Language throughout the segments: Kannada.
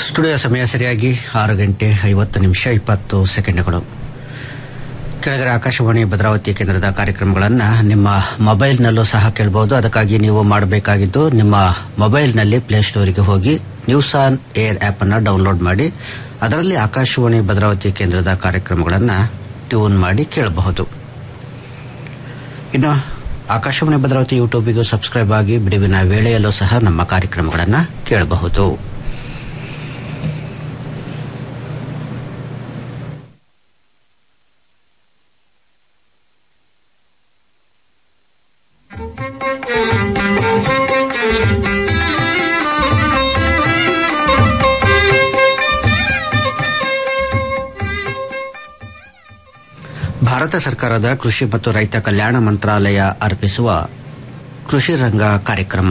ಸ್ಟುಡಿಯೋ ಸಮಯ ಸರಿಯಾಗಿ ಆರು ಗಂಟೆ ಐವತ್ತು ನಿಮಿಷ ಇಪ್ಪತ್ತು ಸೆಕೆಂಡ್ಗಳು ಕೆಳಗಡೆ ಆಕಾಶವಾಣಿ ಭದ್ರಾವತಿ ಕೇಂದ್ರದ ಕಾರ್ಯಕ್ರಮಗಳನ್ನು ನಿಮ್ಮ ಮೊಬೈಲ್ನಲ್ಲೂ ಸಹ ಕೇಳಬಹುದು ಅದಕ್ಕಾಗಿ ನೀವು ಮಾಡಬೇಕಾಗಿದ್ದು ನಿಮ್ಮ ಮೊಬೈಲ್ನಲ್ಲಿ ಪ್ಲೇಸ್ಟೋರಿಗೆ ಹೋಗಿ ನ್ಯೂಸ್ ಆನ್ ಏರ್ ಆ್ಯಪ್ ಅನ್ನು ಡೌನ್ಲೋಡ್ ಮಾಡಿ ಅದರಲ್ಲಿ ಆಕಾಶವಾಣಿ ಭದ್ರಾವತಿ ಕೇಂದ್ರದ ಕಾರ್ಯಕ್ರಮಗಳನ್ನು ಟ್ಯೂನ್ ಮಾಡಿ ಕೇಳಬಹುದು ಇನ್ನು ಆಕಾಶವಾಣಿ ಭದ್ರಾವತಿ ಯೂಟ್ಯೂಬಿಗೂ ಸಬ್ಸ್ಕ್ರೈಬ್ ಆಗಿ ಬಿಡುವಿನ ವೇಳೆಯಲ್ಲೂ ಸಹ ನಮ್ಮ ಕಾರ್ಯಕ್ರಮಗಳನ್ನು ಕೇಳಬಹುದು ಭಾರತ ಸರ್ಕಾರದ ಕೃಷಿ ಮತ್ತು ರೈತ ಕಲ್ಯಾಣ ಮಂತ್ರಾಲಯ ಅರ್ಪಿಸುವ ಕೃಷಿ ರಂಗ ಕಾರ್ಯಕ್ರಮ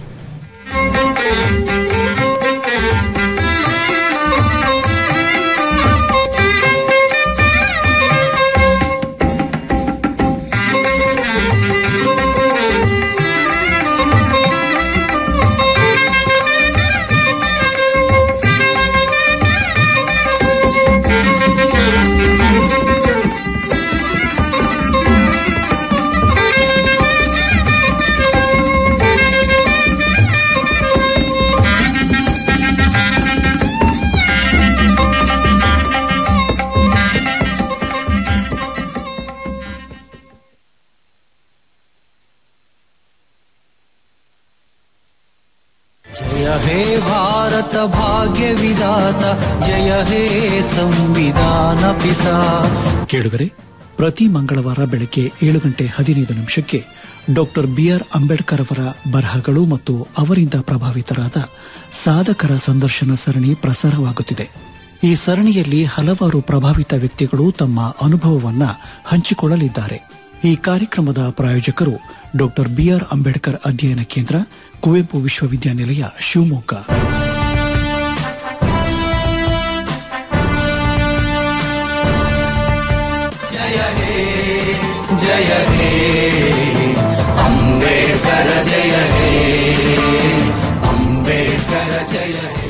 जय हे भारत भाग्य विधाता जय हे ಸಂವಿಧಾನ ಪಿತಾ ಕೇಳುಗರೆ ಪ್ರತಿ ಮಂಗಳವಾರ ಬೆಳಗ್ಗೆ ಏಳು ಗಂಟೆ ಹದಿನೈದು ನಿಮಿಷಕ್ಕೆ ಡಾಕ್ಟರ್ ಬಿಆರ್ ಅಂಬೇಡ್ಕರ್ ಅವರ ಬರಹಗಳು ಮತ್ತು ಅವರಿಂದ ಪ್ರಭಾವಿತರಾದ ಸಾಧಕರ ಸಂದರ್ಶನ ಸರಣಿ ಪ್ರಸಾರವಾಗುತ್ತಿದೆ ಈ ಸರಣಿಯಲ್ಲಿ ಹಲವಾರು ಪ್ರಭಾವಿತ ವ್ಯಕ್ತಿಗಳು ತಮ್ಮ ಅನುಭವವನ್ನ ಹಂಚಿಕೊಳ್ಳಲಿದ್ದಾರೆ ಈ ಕಾರ್ಯಕ್ರಮದ ಪ್ರಾಯೋಜಕರು ಡಾಕ್ಟರ್ ಬಿಆರ್ ಅಂಬೇಡ್ಕರ್ ಅಧ್ಯಯನ ಕೇಂದ್ರ ಕುವೆಂಪು ವಿಶ್ವವಿದ್ಯಾನಿಲಯ ಶಿವಮೊಗ್ಗ ಜಯ ಹೇ ಅಂಬೇಡ್ಕರ ಜಯ ಹೇ ಅಂಬೇಡ್ಕರ ಜಯ ಹೇ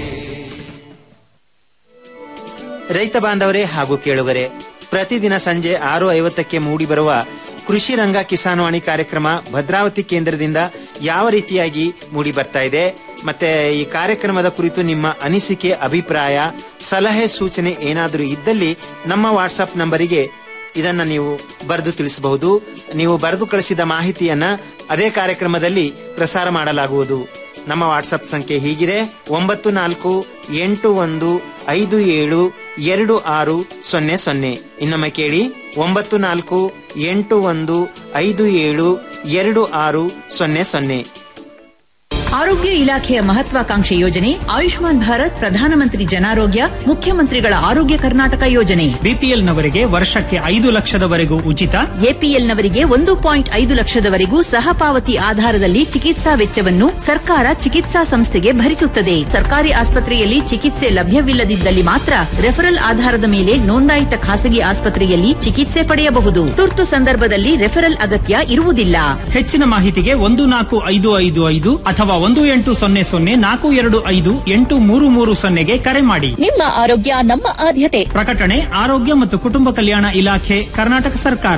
ರೈತ ಬಾಂಧವರೇ ಹಾಗೂ ಕೇಳುಗರೆ ಪ್ರತಿದಿನ ಸಂಜೆ ಆರು ಐವತ್ತಕ್ಕೆ ಮೂಡಿಬರುವ ಕೃಷಿ ರಂಗ ಕಿಸಾನ್ವಾಣಿ ಕಾರ್ಯಕ್ರಮ ಭದ್ರಾವತಿ ಕೇಂದ್ರದಿಂದ ಯಾವ ರೀತಿಯಾಗಿ ಮೂಡಿ ಬರ್ತಾ ಇದೆ ಮತ್ತೆ ಈ ಕಾರ್ಯಕ್ರಮದ ಕುರಿತು ನಿಮ್ಮ ಅನಿಸಿಕೆ ಅಭಿಪ್ರಾಯ ಸಲಹೆ ಸೂಚನೆ ಏನಾದರೂ ಇದ್ದಲ್ಲಿ ನಮ್ಮ ವಾಟ್ಸಪ್ ನಂಬರಿಗೆ ಇದನ್ನ ನೀವು ಬರೆದು ತಿಳಿಸಬಹುದು ನೀವು ಬರೆದು ಕಳಿಸಿದ ಮಾಹಿತಿಯನ್ನ ಅದೇ ಕಾರ್ಯಕ್ರಮದಲ್ಲಿ ಪ್ರಸಾರ ಮಾಡಲಾಗುವುದು ನಮ್ಮ ವಾಟ್ಸಪ್ ಸಂಖ್ಯೆ ಹೀಗಿದೆ ಒಂಬತ್ತು ನಾಲ್ಕು ಎಂಟು ಒಂದು ಐದು ಏಳು ಎರಡು ಆರು ಸೊನ್ನೆ ಸೊನ್ನೆ ಇನ್ನೊಮ್ಮೆ ಕೇಳಿ ಒಂಬತ್ತು ನಾಲ್ಕು ಎಂಟು ಒಂದು ಐದು ಏಳು ಎರಡು ಆರು ಸೊನ್ನೆ ಸೊನ್ನೆ ಆರೋಗ್ಯ ಇಲಾಖೆಯ ಮಹತ್ವಾಕಾಂಕ್ಷೆ ಯೋಜನೆ ಆಯುಷ್ಮಾನ್ ಭಾರತ್ ಪ್ರಧಾನಮಂತ್ರಿ ಜನಾರೋಗ್ಯ ಮುಖ್ಯಮಂತ್ರಿಗಳ ಆರೋಗ್ಯ ಕರ್ನಾಟಕ ಯೋಜನೆ ಬಿಪಿಎಲ್ನವರಿಗೆ ವರ್ಷಕ್ಕೆ ಐದು ಲಕ್ಷದವರೆಗೂ ಉಚಿತ ಎಪಿಎಲ್ನವರಿಗೆ ಒಂದು ಪಾಯಿಂಟ್ ಐದು ಲಕ್ಷದವರೆಗೂ ಸಹ ಪಾವತಿ ಆಧಾರದಲ್ಲಿ ಚಿಕಿತ್ಸಾ ವೆಚ್ಚವನ್ನು ಸರ್ಕಾರ ಚಿಕಿತ್ಸಾ ಸಂಸ್ಥೆಗೆ ಭರಿಸುತ್ತದೆ ಸರ್ಕಾರಿ ಆಸ್ಪತ್ರೆಯಲ್ಲಿ ಚಿಕಿತ್ಸೆ ಲಭ್ಯವಿಲ್ಲದಿದ್ದಲ್ಲಿ ಮಾತ್ರ ರೆಫರಲ್ ಆಧಾರದ ಮೇಲೆ ನೋಂದಾಯಿತ ಖಾಸಗಿ ಆಸ್ಪತ್ರೆಯಲ್ಲಿ ಚಿಕಿತ್ಸೆ ಪಡೆಯಬಹುದು ತುರ್ತು ಸಂದರ್ಭದಲ್ಲಿ ರೆಫರಲ್ ಅಗತ್ಯ ಇರುವುದಿಲ್ಲ ಹೆಚ್ಚಿನ ಮಾಹಿತಿಗೆ ಒಂದು ನಾಲ್ಕು ಐದು ಐದು ಐದು ಅಥವಾ ಒಂದು ಎಂಟು ಸೊನ್ನೆ ಸೊನ್ನೆ ನಾಲ್ಕು ಎರಡು ಐದು ಎಂಟು ಮೂರು ಮೂರು ಸೊನ್ನೆಗೆ ಕರೆ ಮಾಡಿ ನಿಮ್ಮ ಆರೋಗ್ಯ ನಮ್ಮ ಆದ್ಯತೆ ಪ್ರಕಟಣೆ ಆರೋಗ್ಯ ಮತ್ತು ಕುಟುಂಬ ಕಲ್ಯಾಣ ಇಲಾಖೆ ಕರ್ನಾಟಕ ಸರ್ಕಾರ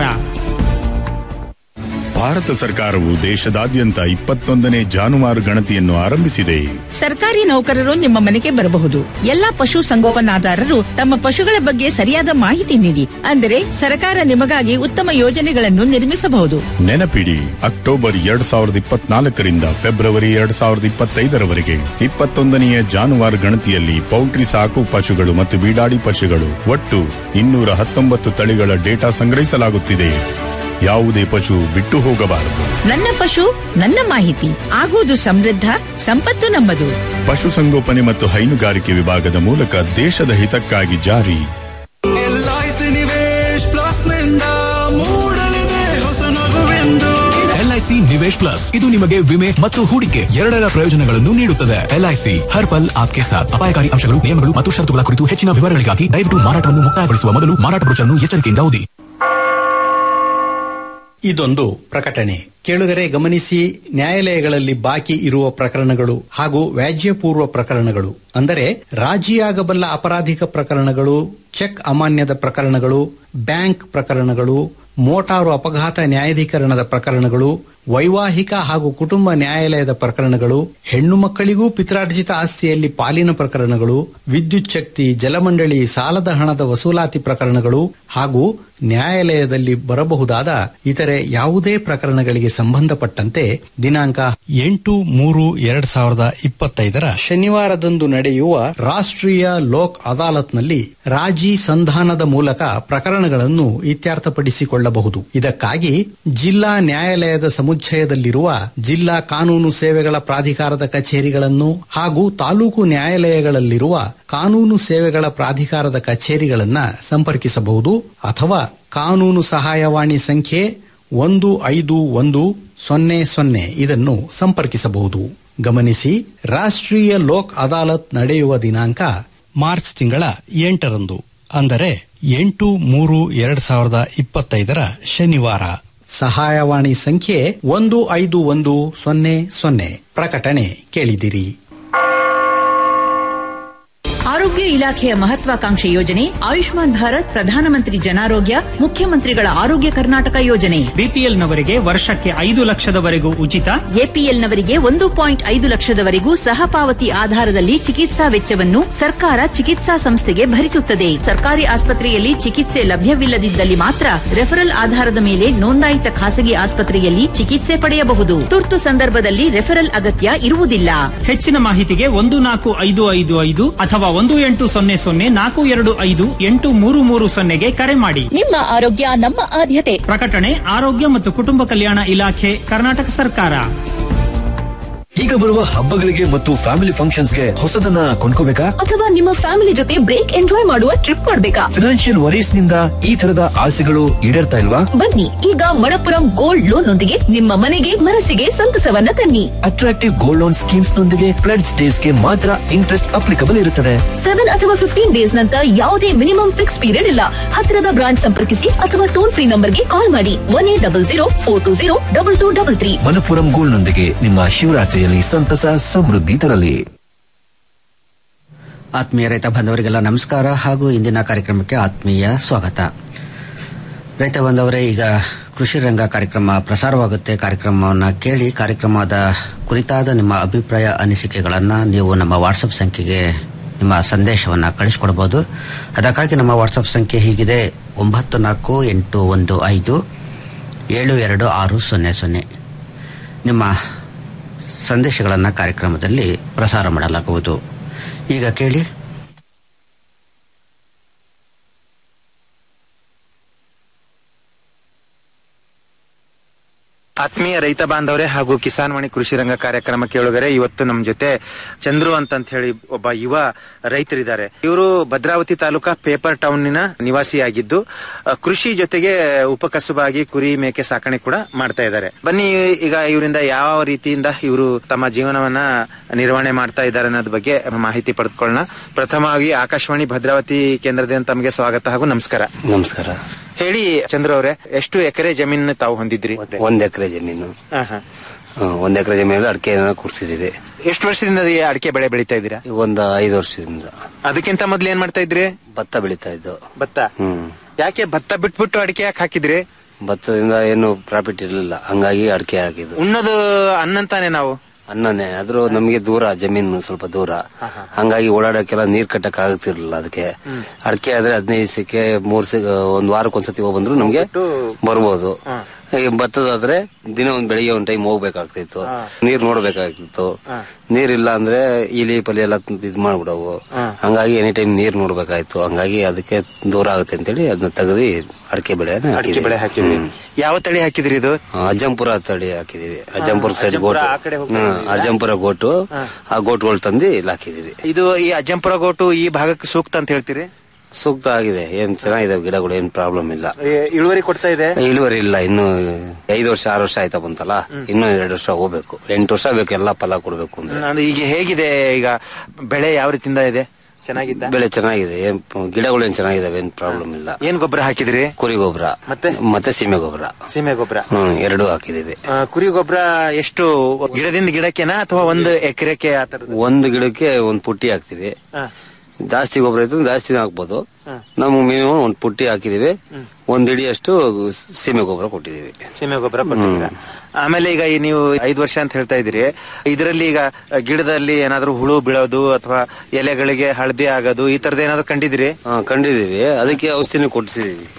ಭಾರತ ಸರ್ಕಾರವು ದೇಶದಾದ್ಯಂತ ಇಪ್ಪತ್ತೊಂದನೇ ಜಾನುವಾರು ಗಣತಿಯನ್ನು ಆರಂಭಿಸಿದೆ ಸರ್ಕಾರಿ ನೌಕರರು ನಿಮ್ಮ ಮನೆಗೆ ಬರಬಹುದು ಎಲ್ಲಾ ಪಶು ಸಂಗೋಪನಾದಾರರು ತಮ್ಮ ಪಶುಗಳ ಬಗ್ಗೆ ಸರಿಯಾದ ಮಾಹಿತಿ ನೀಡಿ ಅಂದರೆ ಸರ್ಕಾರ ನಿಮಗಾಗಿ ಉತ್ತಮ ಯೋಜನೆಗಳನ್ನು ನಿರ್ಮಿಸಬಹುದು ನೆನಪಿಡಿ ಅಕ್ಟೋಬರ್ ಎರಡ್ ಸಾವಿರದ ಇಪ್ಪತ್ನಾಲ್ಕರಿಂದ ಫೆಬ್ರವರಿ ಎರಡ್ ಸಾವಿರದ ಇಪ್ಪತ್ತೈದರವರೆಗೆ ಇಪ್ಪತ್ತೊಂದನೆಯ ಜಾನುವಾರು ಗಣತಿಯಲ್ಲಿ ಪೌಲ್ಟ್ರಿ ಸಾಕು ಪಶುಗಳು ಮತ್ತು ಬೀಡಾಡಿ ಪಶುಗಳು ಒಟ್ಟು ಇನ್ನೂರ ಹತ್ತೊಂಬತ್ತು ತಳಿಗಳ ಡೇಟಾ ಸಂಗ್ರಹಿಸಲಾಗುತ್ತಿದೆ ಯಾವುದೇ ಪಶು ಬಿಟ್ಟು ಹೋಗಬಾರದು ನನ್ನ ಪಶು ನನ್ನ ಮಾಹಿತಿ ಆಗುವುದು ಸಮೃದ್ಧ ಸಂಪತ್ತು ನಮ್ಮದು ಪಶುಸಂಗೋಪನೆ ಮತ್ತು ಹೈನುಗಾರಿಕೆ ವಿಭಾಗದ ಮೂಲಕ ದೇಶದ ಹಿತಕ್ಕಾಗಿ ಜಾರಿ ಎಲ್ಐಸಿ ನಿವೇಶ್ ಪ್ಲಸ್ ನಿಂದ ಮೂಡಲಿದೆ ಹೊಸ ನಗುವೆಂದು ಎಲ್ಐಸಿ ನಿವೇಶ್ ಪ್ಲಸ್ ಇದು ನಿಮಗೆ ವಿಮೆ ಮತ್ತು ಹೂಡಿಕೆ ಎರಡರ ಪ್ರಯೋಜನಗಳನ್ನು ನೀಡುತ್ತದೆ ಎಲ್ಐಸಿ ಹರ್ ಪಲ್ ಆಪ್ಕೆ ಸಾಥ್ ಅಪಾಯಕಾರಿ ಅಂಶಗಳು ನಿಯಮಗಳು ಮತ್ತು ಷರತ್ತುಗಳ ಕುರಿತು ಹೆಚ್ಚಿನ ವಿವರಗಳಿಗಾಗಿ ದಯವಿಟ್ಟು ಮಾರಾಟವನ್ನು ಮುಕ್ತಾಯಗೊಳಿಸುವ ಮೊದಲು ಮಾರಾಟ ಬ್ರೋಚರ್ನ್ನು ಎಚ್ಚರಿಕೆಯಿಂದ ಓದಿ ಇದೊಂದು ಪ್ರಕಟಣೆ ಕೇಳುಗರೆ ಗಮನಿಸಿ ನ್ಯಾಯಾಲಯಗಳಲ್ಲಿ ಬಾಕಿ ಇರುವ ಪ್ರಕರಣಗಳು ಹಾಗೂ ವ್ಯಾಜ್ಯಪೂರ್ವ ಪ್ರಕರಣಗಳು ಅಂದರೆ ರಾಜಿಯಾಗಬಲ್ಲ ಅಪರಾಧಿಕ ಪ್ರಕರಣಗಳು ಚೆಕ್ ಅಮಾನ್ಯದ ಪ್ರಕರಣಗಳು ಬ್ಯಾಂಕ್ ಪ್ರಕರಣಗಳು ಮೋಟಾರು ಅಪಘಾತ ನ್ಯಾಯಾಧೀಕರಣದ ಪ್ರಕರಣಗಳು ವೈವಾಹಿಕ ಹಾಗೂ ಕುಟುಂಬ ನ್ಯಾಯಾಲಯದ ಪ್ರಕರಣಗಳು ಹೆಣ್ಣು ಮಕ್ಕಳಿಗೂ ಪಿತ್ರಾರ್ಜಿತ ಆಸ್ತಿಯಲ್ಲಿ ಪಾಲಿನ ಪ್ರಕರಣಗಳು ವಿದ್ಯುತ್ ಶಕ್ತಿ ಜಲಮಂಡಳಿ ಸಾಲದ ಹಣದ ವಸೂಲಾತಿ ಪ್ರಕರಣಗಳು ಹಾಗೂ ನ್ಯಾಯಾಲಯದಲ್ಲಿ ಬರಬಹುದಾದ ಇತರೆ ಯಾವುದೇ ಪ್ರಕರಣಗಳಿಗೆ ಸಂಬಂಧಪಟ್ಟಂತೆ ದಿನಾಂಕ ಎಂಟು ಮೂರು ಎರಡ್ ಸಾವಿರದ ಇಪ್ಪತ್ತೈದರ ಶನಿವಾರದಂದು ನಡೆಯುವ ರಾಷ್ಟ್ರೀಯ ಲೋಕ್ ಅದಾಲತ್ನಲ್ಲಿ ರಾಜಿ ಸಂಧಾನದ ಮೂಲಕ ಪ್ರಕರಣಗಳನ್ನು ಇತ್ಯರ್ಥಪಡಿಸಿಕೊಳ್ಳಬಹುದು ಇದಕ್ಕಾಗಿ ಜಿಲ್ಲಾ ನ್ಯಾಯಾಲಯದ ಸಮುಚ್ಚಯದಲ್ಲಿರುವ ಜಿಲ್ಲಾ ಕಾನೂನು ಸೇವೆಗಳ ಪ್ರಾಧಿಕಾರದ ಕಚೇರಿಗಳನ್ನು ಹಾಗೂ ತಾಲೂಕು ನ್ಯಾಯಾಲಯಗಳಲ್ಲಿರುವ ಕಾನೂನು ಸೇವೆಗಳ ಪ್ರಾಧಿಕಾರದ ಕಚೇರಿಗಳನ್ನ ಸಂಪರ್ಕಿಸಬಹುದು ಅಥವಾ ಕಾನೂನು ಸಹಾಯವಾಣಿ ಸಂಖ್ಯೆ ಒಂದು ಐದು ಒಂದು ಸೊನ್ನೆ ಸೊನ್ನೆ ಇದನ್ನು ಸಂಪರ್ಕಿಸಬಹುದು ಗಮನಿಸಿ ರಾಷ್ಟ್ರೀಯ ಲೋಕ್ ಅದಾಲತ್ ನಡೆಯುವ ದಿನಾಂಕ ಮಾರ್ಚ್ ತಿಂಗಳ ಎಂಟರಂದು ಅಂದರೆ ಎಂಟು ಮೂರು ಎರಡ್ ಸಾವಿರದ ಇಪ್ಪತ್ತೈದರ ಶನಿವಾರ ಸಹಾಯವಾಣಿ ಸಂಖ್ಯೆ ಒಂದು ಐದು ಒಂದು ಸೊನ್ನೆ ಸೊನ್ನೆ ಪ್ರಕಟಣೆ ಕೇಳಿದಿರಿ ಆರೋಗ್ಯ ಇಲಾಖೆಯ ಮಹತ್ವಾಕಾಂಕ್ಷೆ ಯೋಜನೆ ಆಯುಷ್ಮಾನ್ ಭಾರತ್ ಪ್ರಧಾನಮಂತ್ರಿ ಜನಾರೋಗ್ಯ ಮುಖ್ಯಮಂತ್ರಿಗಳ ಆರೋಗ್ಯ ಕರ್ನಾಟಕ ಯೋಜನೆ ಬಿಪಿಎಲ್ನವರಿಗೆ ವರ್ಷಕ್ಕೆ ಐದು ಲಕ್ಷದವರೆಗೂ ಉಚಿತ ಎಪಿಎಲ್ನವರಿಗೆ ಒಂದು ಪಾಯಿಂಟ್ ಐದು ಲಕ್ಷದವರೆಗೂ ಸಹಪಾವತಿ ಆಧಾರದಲ್ಲಿ ಚಿಕಿತ್ಸಾ ವೆಚ್ಚವನ್ನು ಸರ್ಕಾರ ಚಿಕಿತ್ಸಾ ಸಂಸ್ಥೆಗೆ ಭರಿಸುತ್ತದೆ ಸರ್ಕಾರಿ ಆಸ್ಪತ್ರೆಯಲ್ಲಿ ಚಿಕಿತ್ಸೆ ಲಭ್ಯವಿಲ್ಲದಿದ್ದಲ್ಲಿ ಮಾತ್ರ ರೆಫರಲ್ ಆಧಾರದ ಮೇಲೆ ನೋಂದಾಯಿತ ಖಾಸಗಿ ಆಸ್ಪತ್ರೆಯಲ್ಲಿ ಚಿಕಿತ್ಸೆ ಪಡೆಯಬಹುದು ತುರ್ತು ಸಂದರ್ಭದಲ್ಲಿ ರೆಫರಲ್ ಅಗತ್ಯ ಇರುವುದಿಲ್ಲ ಹೆಚ್ಚಿನ ಮಾಹಿತಿಗೆ ಒಂದು ನಾಲ್ಕು ಐದು ಐದು ಐದು ಅಥವಾ ಒಂದು ಎಂಟು ಸೊನ್ನೆ ಸೊನ್ನೆ ನಾಲ್ಕು ಎರಡು ಐದು ಎಂಟು ಮೂರು ಮೂರು ಸೊನ್ನೆಗೆ ಕರೆ ಮಾಡಿ ನಿಮ್ಮ ಆರೋಗ್ಯ ನಮ್ಮ ಆದ್ಯತೆ ಪ್ರಕಟಣೆ ಆರೋಗ್ಯ ಮತ್ತು ಕುಟುಂಬ ಕಲ್ಯಾಣ ಇಲಾಖೆ ಕರ್ನಾಟಕ ಸರ್ಕಾರ ಈಗ ಬರುವ ಹಬ್ಬಗಳಿಗೆ ಮತ್ತು ಫ್ಯಾಮಿಲಿ ಫಂಕ್ಷನ್ಸ್ಗೆ ಹೊಸದನ್ನ ಕೊಂಡ್ಕೋಬೇಕಾ ಅಥವಾ ನಿಮ್ಮ ಫ್ಯಾಮಿಲಿ ಜೊತೆ ಬ್ರೇಕ್ ಎಂಜಾಯ್ ಮಾಡುವ ಟ್ರಿಪ್ ಮಾಡ್ಬೇಕಾ ಫಿನಾನ್ಷಿಯಲ್ ವರೀಸ್ ನಿಂದ ಈ ತರದ ಆಸೆಗಳು ಈಡೇರ್ತಾ ಇಲ್ವಾ ಬನ್ನಿ ಈಗ ಮಣಪುರಂ ಗೋಲ್ಡ್ ಲೋನ್ ನೊಂದಿಗೆ ನಿಮ್ಮ ಮನೆಗೆ ಮನಸ್ಸಿಗೆ ಸಂತಸವನ್ನ ತನ್ನಿ ಅಟ್ರಾಕ್ಟಿವ್ ಗೋಲ್ಡ್ ಲೋನ್ ಸ್ಕೀಮ್ಸ್ ನೊಂದಿಗೆ ಫ್ಲಡ್ ಡೇಸ್ ಗೆ ಮಾತ್ರ ಇಂಟ್ರೆಸ್ಟ್ ಅಪ್ಲಿಕಬಲ್ ಇರುತ್ತದೆ ಸೆವೆನ್ ಅಥವಾ ಫಿಫ್ಟೀನ್ ಡೇಸ್ ನಂತರ ಯಾವುದೇ ಮಿನಿಮಮ್ ಫಿಕ್ಸ್ ಪೀರಿಯಡ್ ಇಲ್ಲ ಹತ್ತಿರದ ಬ್ರಾಂಚ್ ಸಂಪರ್ಕಿಸಿ ಅಥವಾ ಟೋಲ್ ಫ್ರೀ ನಂಬರ್ಗೆ ಕಾಲ್ ಮಾಡಿ one eight double zero four two zero double two double three Manappuram gold ನೊಂದಿಗೆ ನಿಮ್ಮ ಶಿವರಾತ್ರಿಯಲ್ಲಿ ಸಂತಸ ಸಮೃದ್ಧಿ ತರಲಿ ಆತ್ಮೀಯ ರೈತ ಬಾಂಧವರಿಗೆಲ್ಲ ನಮಸ್ಕಾರ ಹಾಗೂ ಇಂದಿನ ಕಾರ್ಯಕ್ರಮಕ್ಕೆ ಆತ್ಮೀಯ ಸ್ವಾಗತ ರೈತ ಬಾಂಧವರೇ ಈಗ ಕೃಷಿ ರಂಗ ಕಾರ್ಯಕ್ರಮ ಪ್ರಸಾರವಾಗುತ್ತೆ ಕಾರ್ಯಕ್ರಮವನ್ನು ಕೇಳಿ ಕಾರ್ಯಕ್ರಮದ ಕುರಿತಾದ ನಿಮ್ಮ ಅಭಿಪ್ರಾಯ ಅನಿಸಿಕೆಗಳನ್ನು ನೀವು ನಮ್ಮ ವಾಟ್ಸಪ್ ಸಂಖ್ಯೆಗೆ ನಿಮ್ಮ ಸಂದೇಶವನ್ನು ಕಳಿಸ್ಕೊಡ್ಬೋದು ಅದಕ್ಕಾಗಿ ನಮ್ಮ ವಾಟ್ಸಪ್ ಸಂಖ್ಯೆ ಹೀಗಿದೆ ಒಂಬತ್ತು ನಾಲ್ಕು ಎಂಟು ಒಂದು ಐದು ಏಳು ಎರಡು ಆರು ಸೊನ್ನೆ ಸೊನ್ನೆ ನಿಮ್ಮ ಸಂದೇಶಗಳನ್ನು ಕಾರ್ಯಕ್ರಮದಲ್ಲಿ ಪ್ರಸಾರ ಮಾಡಲಾಗುವುದು ಈಗ ಕೇಳಿ ಆತ್ಮೀಯ ರೈತ ಬಾಂಧವರೇ ಹಾಗೂ ಕಿಸಾನ್ ವಾಣಿ ಕೃಷಿ ರಂಗ ಕಾರ್ಯಕ್ರಮ ಕೇಳುಗರೆ ಇವತ್ತು ನಮ್ಮ ಜೊತೆ ಚಂದ್ರು ಅಂತ ಹೇಳಿ ಒಬ್ಬ ಯುವ ರೈತರಿದ್ದಾರೆ ಇವರು ಭದ್ರಾವತಿ ತಾಲೂಕಾ ಪೇಪರ್ ಟೌನಿನ ನಿವಾಸಿಯಾಗಿದ್ದು ಅ, ಕೃಷಿ ಜೊತೆಗೆ ಉಪಕಸುಬಾಗಿ ಕುರಿ ಮೇಕೆ ಸಾಕಣೆ ಕೂಡ ಮಾಡ್ತಾ ಇದ್ದಾರೆ ಬನ್ನಿ ಈಗ ಇವರಿಂದ ಯಾವ ರೀತಿಯಿಂದ ಇವರು ತಮ್ಮ ಜೀವನವನ್ನ ನಿರ್ವಹಣೆ ಮಾಡ್ತಾ ಇದ್ದಾರೆ ಅನ್ನೋದ್ರ ಬಗ್ಗೆ ಮಾಹಿತಿ ಪಡೆದುಕೊಳ್ಳೋಣ ಪ್ರಥಮವಾಗಿ ಆಕಾಶವಾಣಿ ಭದ್ರಾವತಿ ಕೇಂದ್ರದಿಂದ ತಮಗೆ ಸ್ವಾಗತ ಹಾಗೂ ನಮಸ್ಕಾರ ನಮಸ್ಕಾರ ಹೇಳಿ ಚಂದ್ರು ಅವರೇ ಎಷ್ಟು ಎಕರೆ ಜಮೀನು ತಾವು ಹೊಂದಿದ್ರಿ ಒಂದ್ ಎಕರೆ ಜಮೀನು ಹಾ, ಹಾ. ಆ, ಒಂದ್ ಎಕರೆ ಜಮೀನಲ್ಲಿ ಅಡಿಕೆ ಕೂರ್ಸಿದೀವಿ ಎಷ್ಟು ವರ್ಷದಿಂದ ಈ ಅಡಿಕೆ ಬೆಳೆ ಬೆಳೀತಾ ಇದ್ದೀರಾ ಒಂದು ಐದು ವರ್ಷದಿಂದ ಅದಕ್ಕಿಂತ ಮೊದ್ಲು ಏನ್ ಮಾಡ್ತಾ ಇದ್ರಿ ಭತ್ತ ಬೆಳೀತಾ ಇದ್ದು ಭತ್ತ ಹ್ಮ್ ಯಾಕೆ ಭತ್ತ ಬಿಟ್ಬಿಟ್ಟು ಅಡಿಕೆ ಯಾಕೆ ಹಾಕಿದ್ರಿ ಭತ್ತದಿಂದ ಏನು ಪ್ರಾಫಿಟ್ ಇರಲಿಲ್ಲ ಹಂಗಾಗಿ ಅಡಿಕೆ ಹಾಕಿದ್ದು ಉಣ್ಣೋದು ಅನ್ನಂತಾನೆ ನಾವು ಅನ್ನನೇ ಆದ್ರೂ ನಮಗೆ ದೂರ ಜಮೀನು ಸ್ವಲ್ಪ ದೂರ ಹಂಗಾಗಿ ಓಡಾಡಕ್ಕೆಲ್ಲ ನೀರ್ ಕಟ್ಟಕ್ ಆಗ್ತಿರ್ಲಿಲ್ಲ ಅದಕ್ಕೆ ಅಡಿಕೆ ಆದ್ರೆ ಹದಿನೈದು ದಿವಸಕ್ಕೆ ಮೂರ್ ಸಿ ಒಂದ್ ವಾರಕ್ಕೊಂದ್ಸತಿ ಹೋಗ್ ಬಂದ್ರು ನಮ್ಗೆ ಬರ್ಬೋದು ಈ ಭತ್ತದಾದ್ರೆ ದಿನ ಒಂದ್ ಬೆಳಿಗ್ಗೆ ಒಂದ್ ಟೈಮ್ ಹೋಗ್ಬೇಕಾಗ್ತಿತ್ತು ನೀರ್ ನೋಡ್ಬೇಕಾಗ್ತಿತ್ತು ನೀರಿಲ್ಲ ಅಂದ್ರೆ ಇಲಿ ಪಲಿ ಎಲ್ಲ ಇದ್ ಮಾಡ್ಬಿಡವು ಹಂಗಾಗಿ ಎನಿ ಟೈಮ್ ನೀರ್ ನೋಡ್ಬೇಕಾಯ್ತು ಹಂಗಾಗಿ ಅದಕ್ಕೆ ದೂರ ಆಗುತ್ತೆ ಅಂತೇಳಿ ಅದನ್ನ ತೆಗೆದು ಅಡಿಕೆ ಬೆಳೆ ಅಡಿಕೆ ಬೆಳೆ ಹಾಕಿದ್ರಿ ಯಾವ ತಳಿ ಹಾಕಿದ್ರಿ ಇದು ಅಜ್ಜಂಪುರ ತಳಿ ಹಾಕಿದೀವಿ ಅಜ್ಜಂಪುರ ಸೈಡ್ ಅಜ್ಜಂಪುರ ಗೋಟು ಆ ಕಡೆ ಹೋಗ್ತಾ ಹ್ಮ್, ಅಜ್ಜಂಪುರ ಗೋಟು ಆ ಗೋಟುಗಳು ತಂದು ಇಲ್ಲಿ ಹಾಕಿದೀವಿ ಇದು ಈ ಅಜ್ಜಂಪುರ ಗೋಟು ಈ ಭಾಗಕ್ಕೆ ಸೂಕ್ತ ಅಂತ ಹೇಳ್ತೀರಿ ಸೂಕ್ತ ಆಗಿದೆ ಏನ್ ಚೆನ್ನಾಗಿದೆ ಗಿಡಗಳು ಏನ್ ಪ್ರಾಬ್ಲಮ್ ಇಲ್ಲ ಏ- ಇಳುವರಿ ಕೊಡ್ತಾ ಇದೆ ಇಳುವರಿ ಇಲ್ಲ ಇನ್ನು ಐದು ವರ್ಷ ಆರು ವರ್ಷ ಆಯ್ತಾ ಬಂತಲ್ಲ ಇನ್ನು ಎರಡು ವರ್ಷ ಹೋಗ್ಬೇಕು ಎಂಟು ವರ್ಷ ಬೇಕು ಎಲ್ಲಾ ಫಲ ಕೊಡ್ಬೇಕು ಅಂದ್ರೆ ನಾನು ಈಗ ಹೇಗಿದೆ ಈಗ ಬೆಳೆ ಯಾವ ರೀತಿಯಿಂದ ಇದೆ ಚೆನ್ನಾಗಿದ್ದ ಬೆಳೆ ಚೆನ್ನಾಗಿದೆ ಏನ್ ಪ- ಗಿಡಗಳು ಏನ್ ಚೆನ್ನಾಗಿದಾವೆ ಏನ್ ಪ್ರಾಬ್ಲಮ್ ಇಲ್ಲ ಏನ್ ಗೊಬ್ಬರ ಹಾಕಿದ್ರಿ ಕುರಿ ಗೊಬ್ಬರ ಮತ್ತೆ ಮತ್ತೆ ಸೀಮೆ ಗೊಬ್ಬರ ಸೀಮೆ ಗೊಬ್ಬರ ಹ್ಮ್ ಎರಡೂ ಹಾಕಿದೀವಿ ಕುರಿ ಗೊಬ್ಬರ ಎಷ್ಟು ಗಿಡದಿಂದ ಗಿಡಕ್ಕೆನಾ ಅಥವಾ ಒಂದು ಎಕರೆಕ್ಕೆ ಆ ತರದ ಒಂದು ಗಿಡಕ್ಕೆ ಒಂದ್ ಪುಟ್ಟಿ ಹಾಕ್ತಿವಿ ಜಾಸ್ತಿ ಗೊಬ್ಬರ ಇತ್ತು ಜಾಸ್ತಿ ಹಾಕ್ಬೋದು ನಮ್ಗೆ ಮಿನಿಮಮ್ ಒಂದ್ ಪುಟ್ಟಿ ಹಾಕಿದೀವಿ ಒಂದ್ ಇಡಿಯಷ್ಟು ಸೀಮೆ ಗೊಬ್ಬರ ಕೊಟ್ಟಿದೀವಿ ಸೀಮೆ ಗೊಬ್ಬರ ಕೊಟ್ಟಿದ್ದೀರಾ ಆಮೇಲೆ ಈಗ ಈ ನೀವು ಐದು ವರ್ಷ ಅಂತ ಹೇಳ್ತಾ ಇದ್ರಿ ಇದರಲ್ಲಿ ಈಗ ಗಿಡದಲ್ಲಿ ಏನಾದ್ರೂ ಹುಳು ಬೀಳೋದು ಅಥವಾ ಎಲೆಗಳಿಗೆ ಹಳದಿ ಆಗೋದು ಈ ತರದ ಏನಾದ್ರು ಕಂಡಿದ್ರಿ ಹಾ ಕಂಡಿದೀವಿ ಅದಕ್ಕೆ ಔಷಧಿನೂ ಕೊಟ್ಟಿಸಿದೀವಿ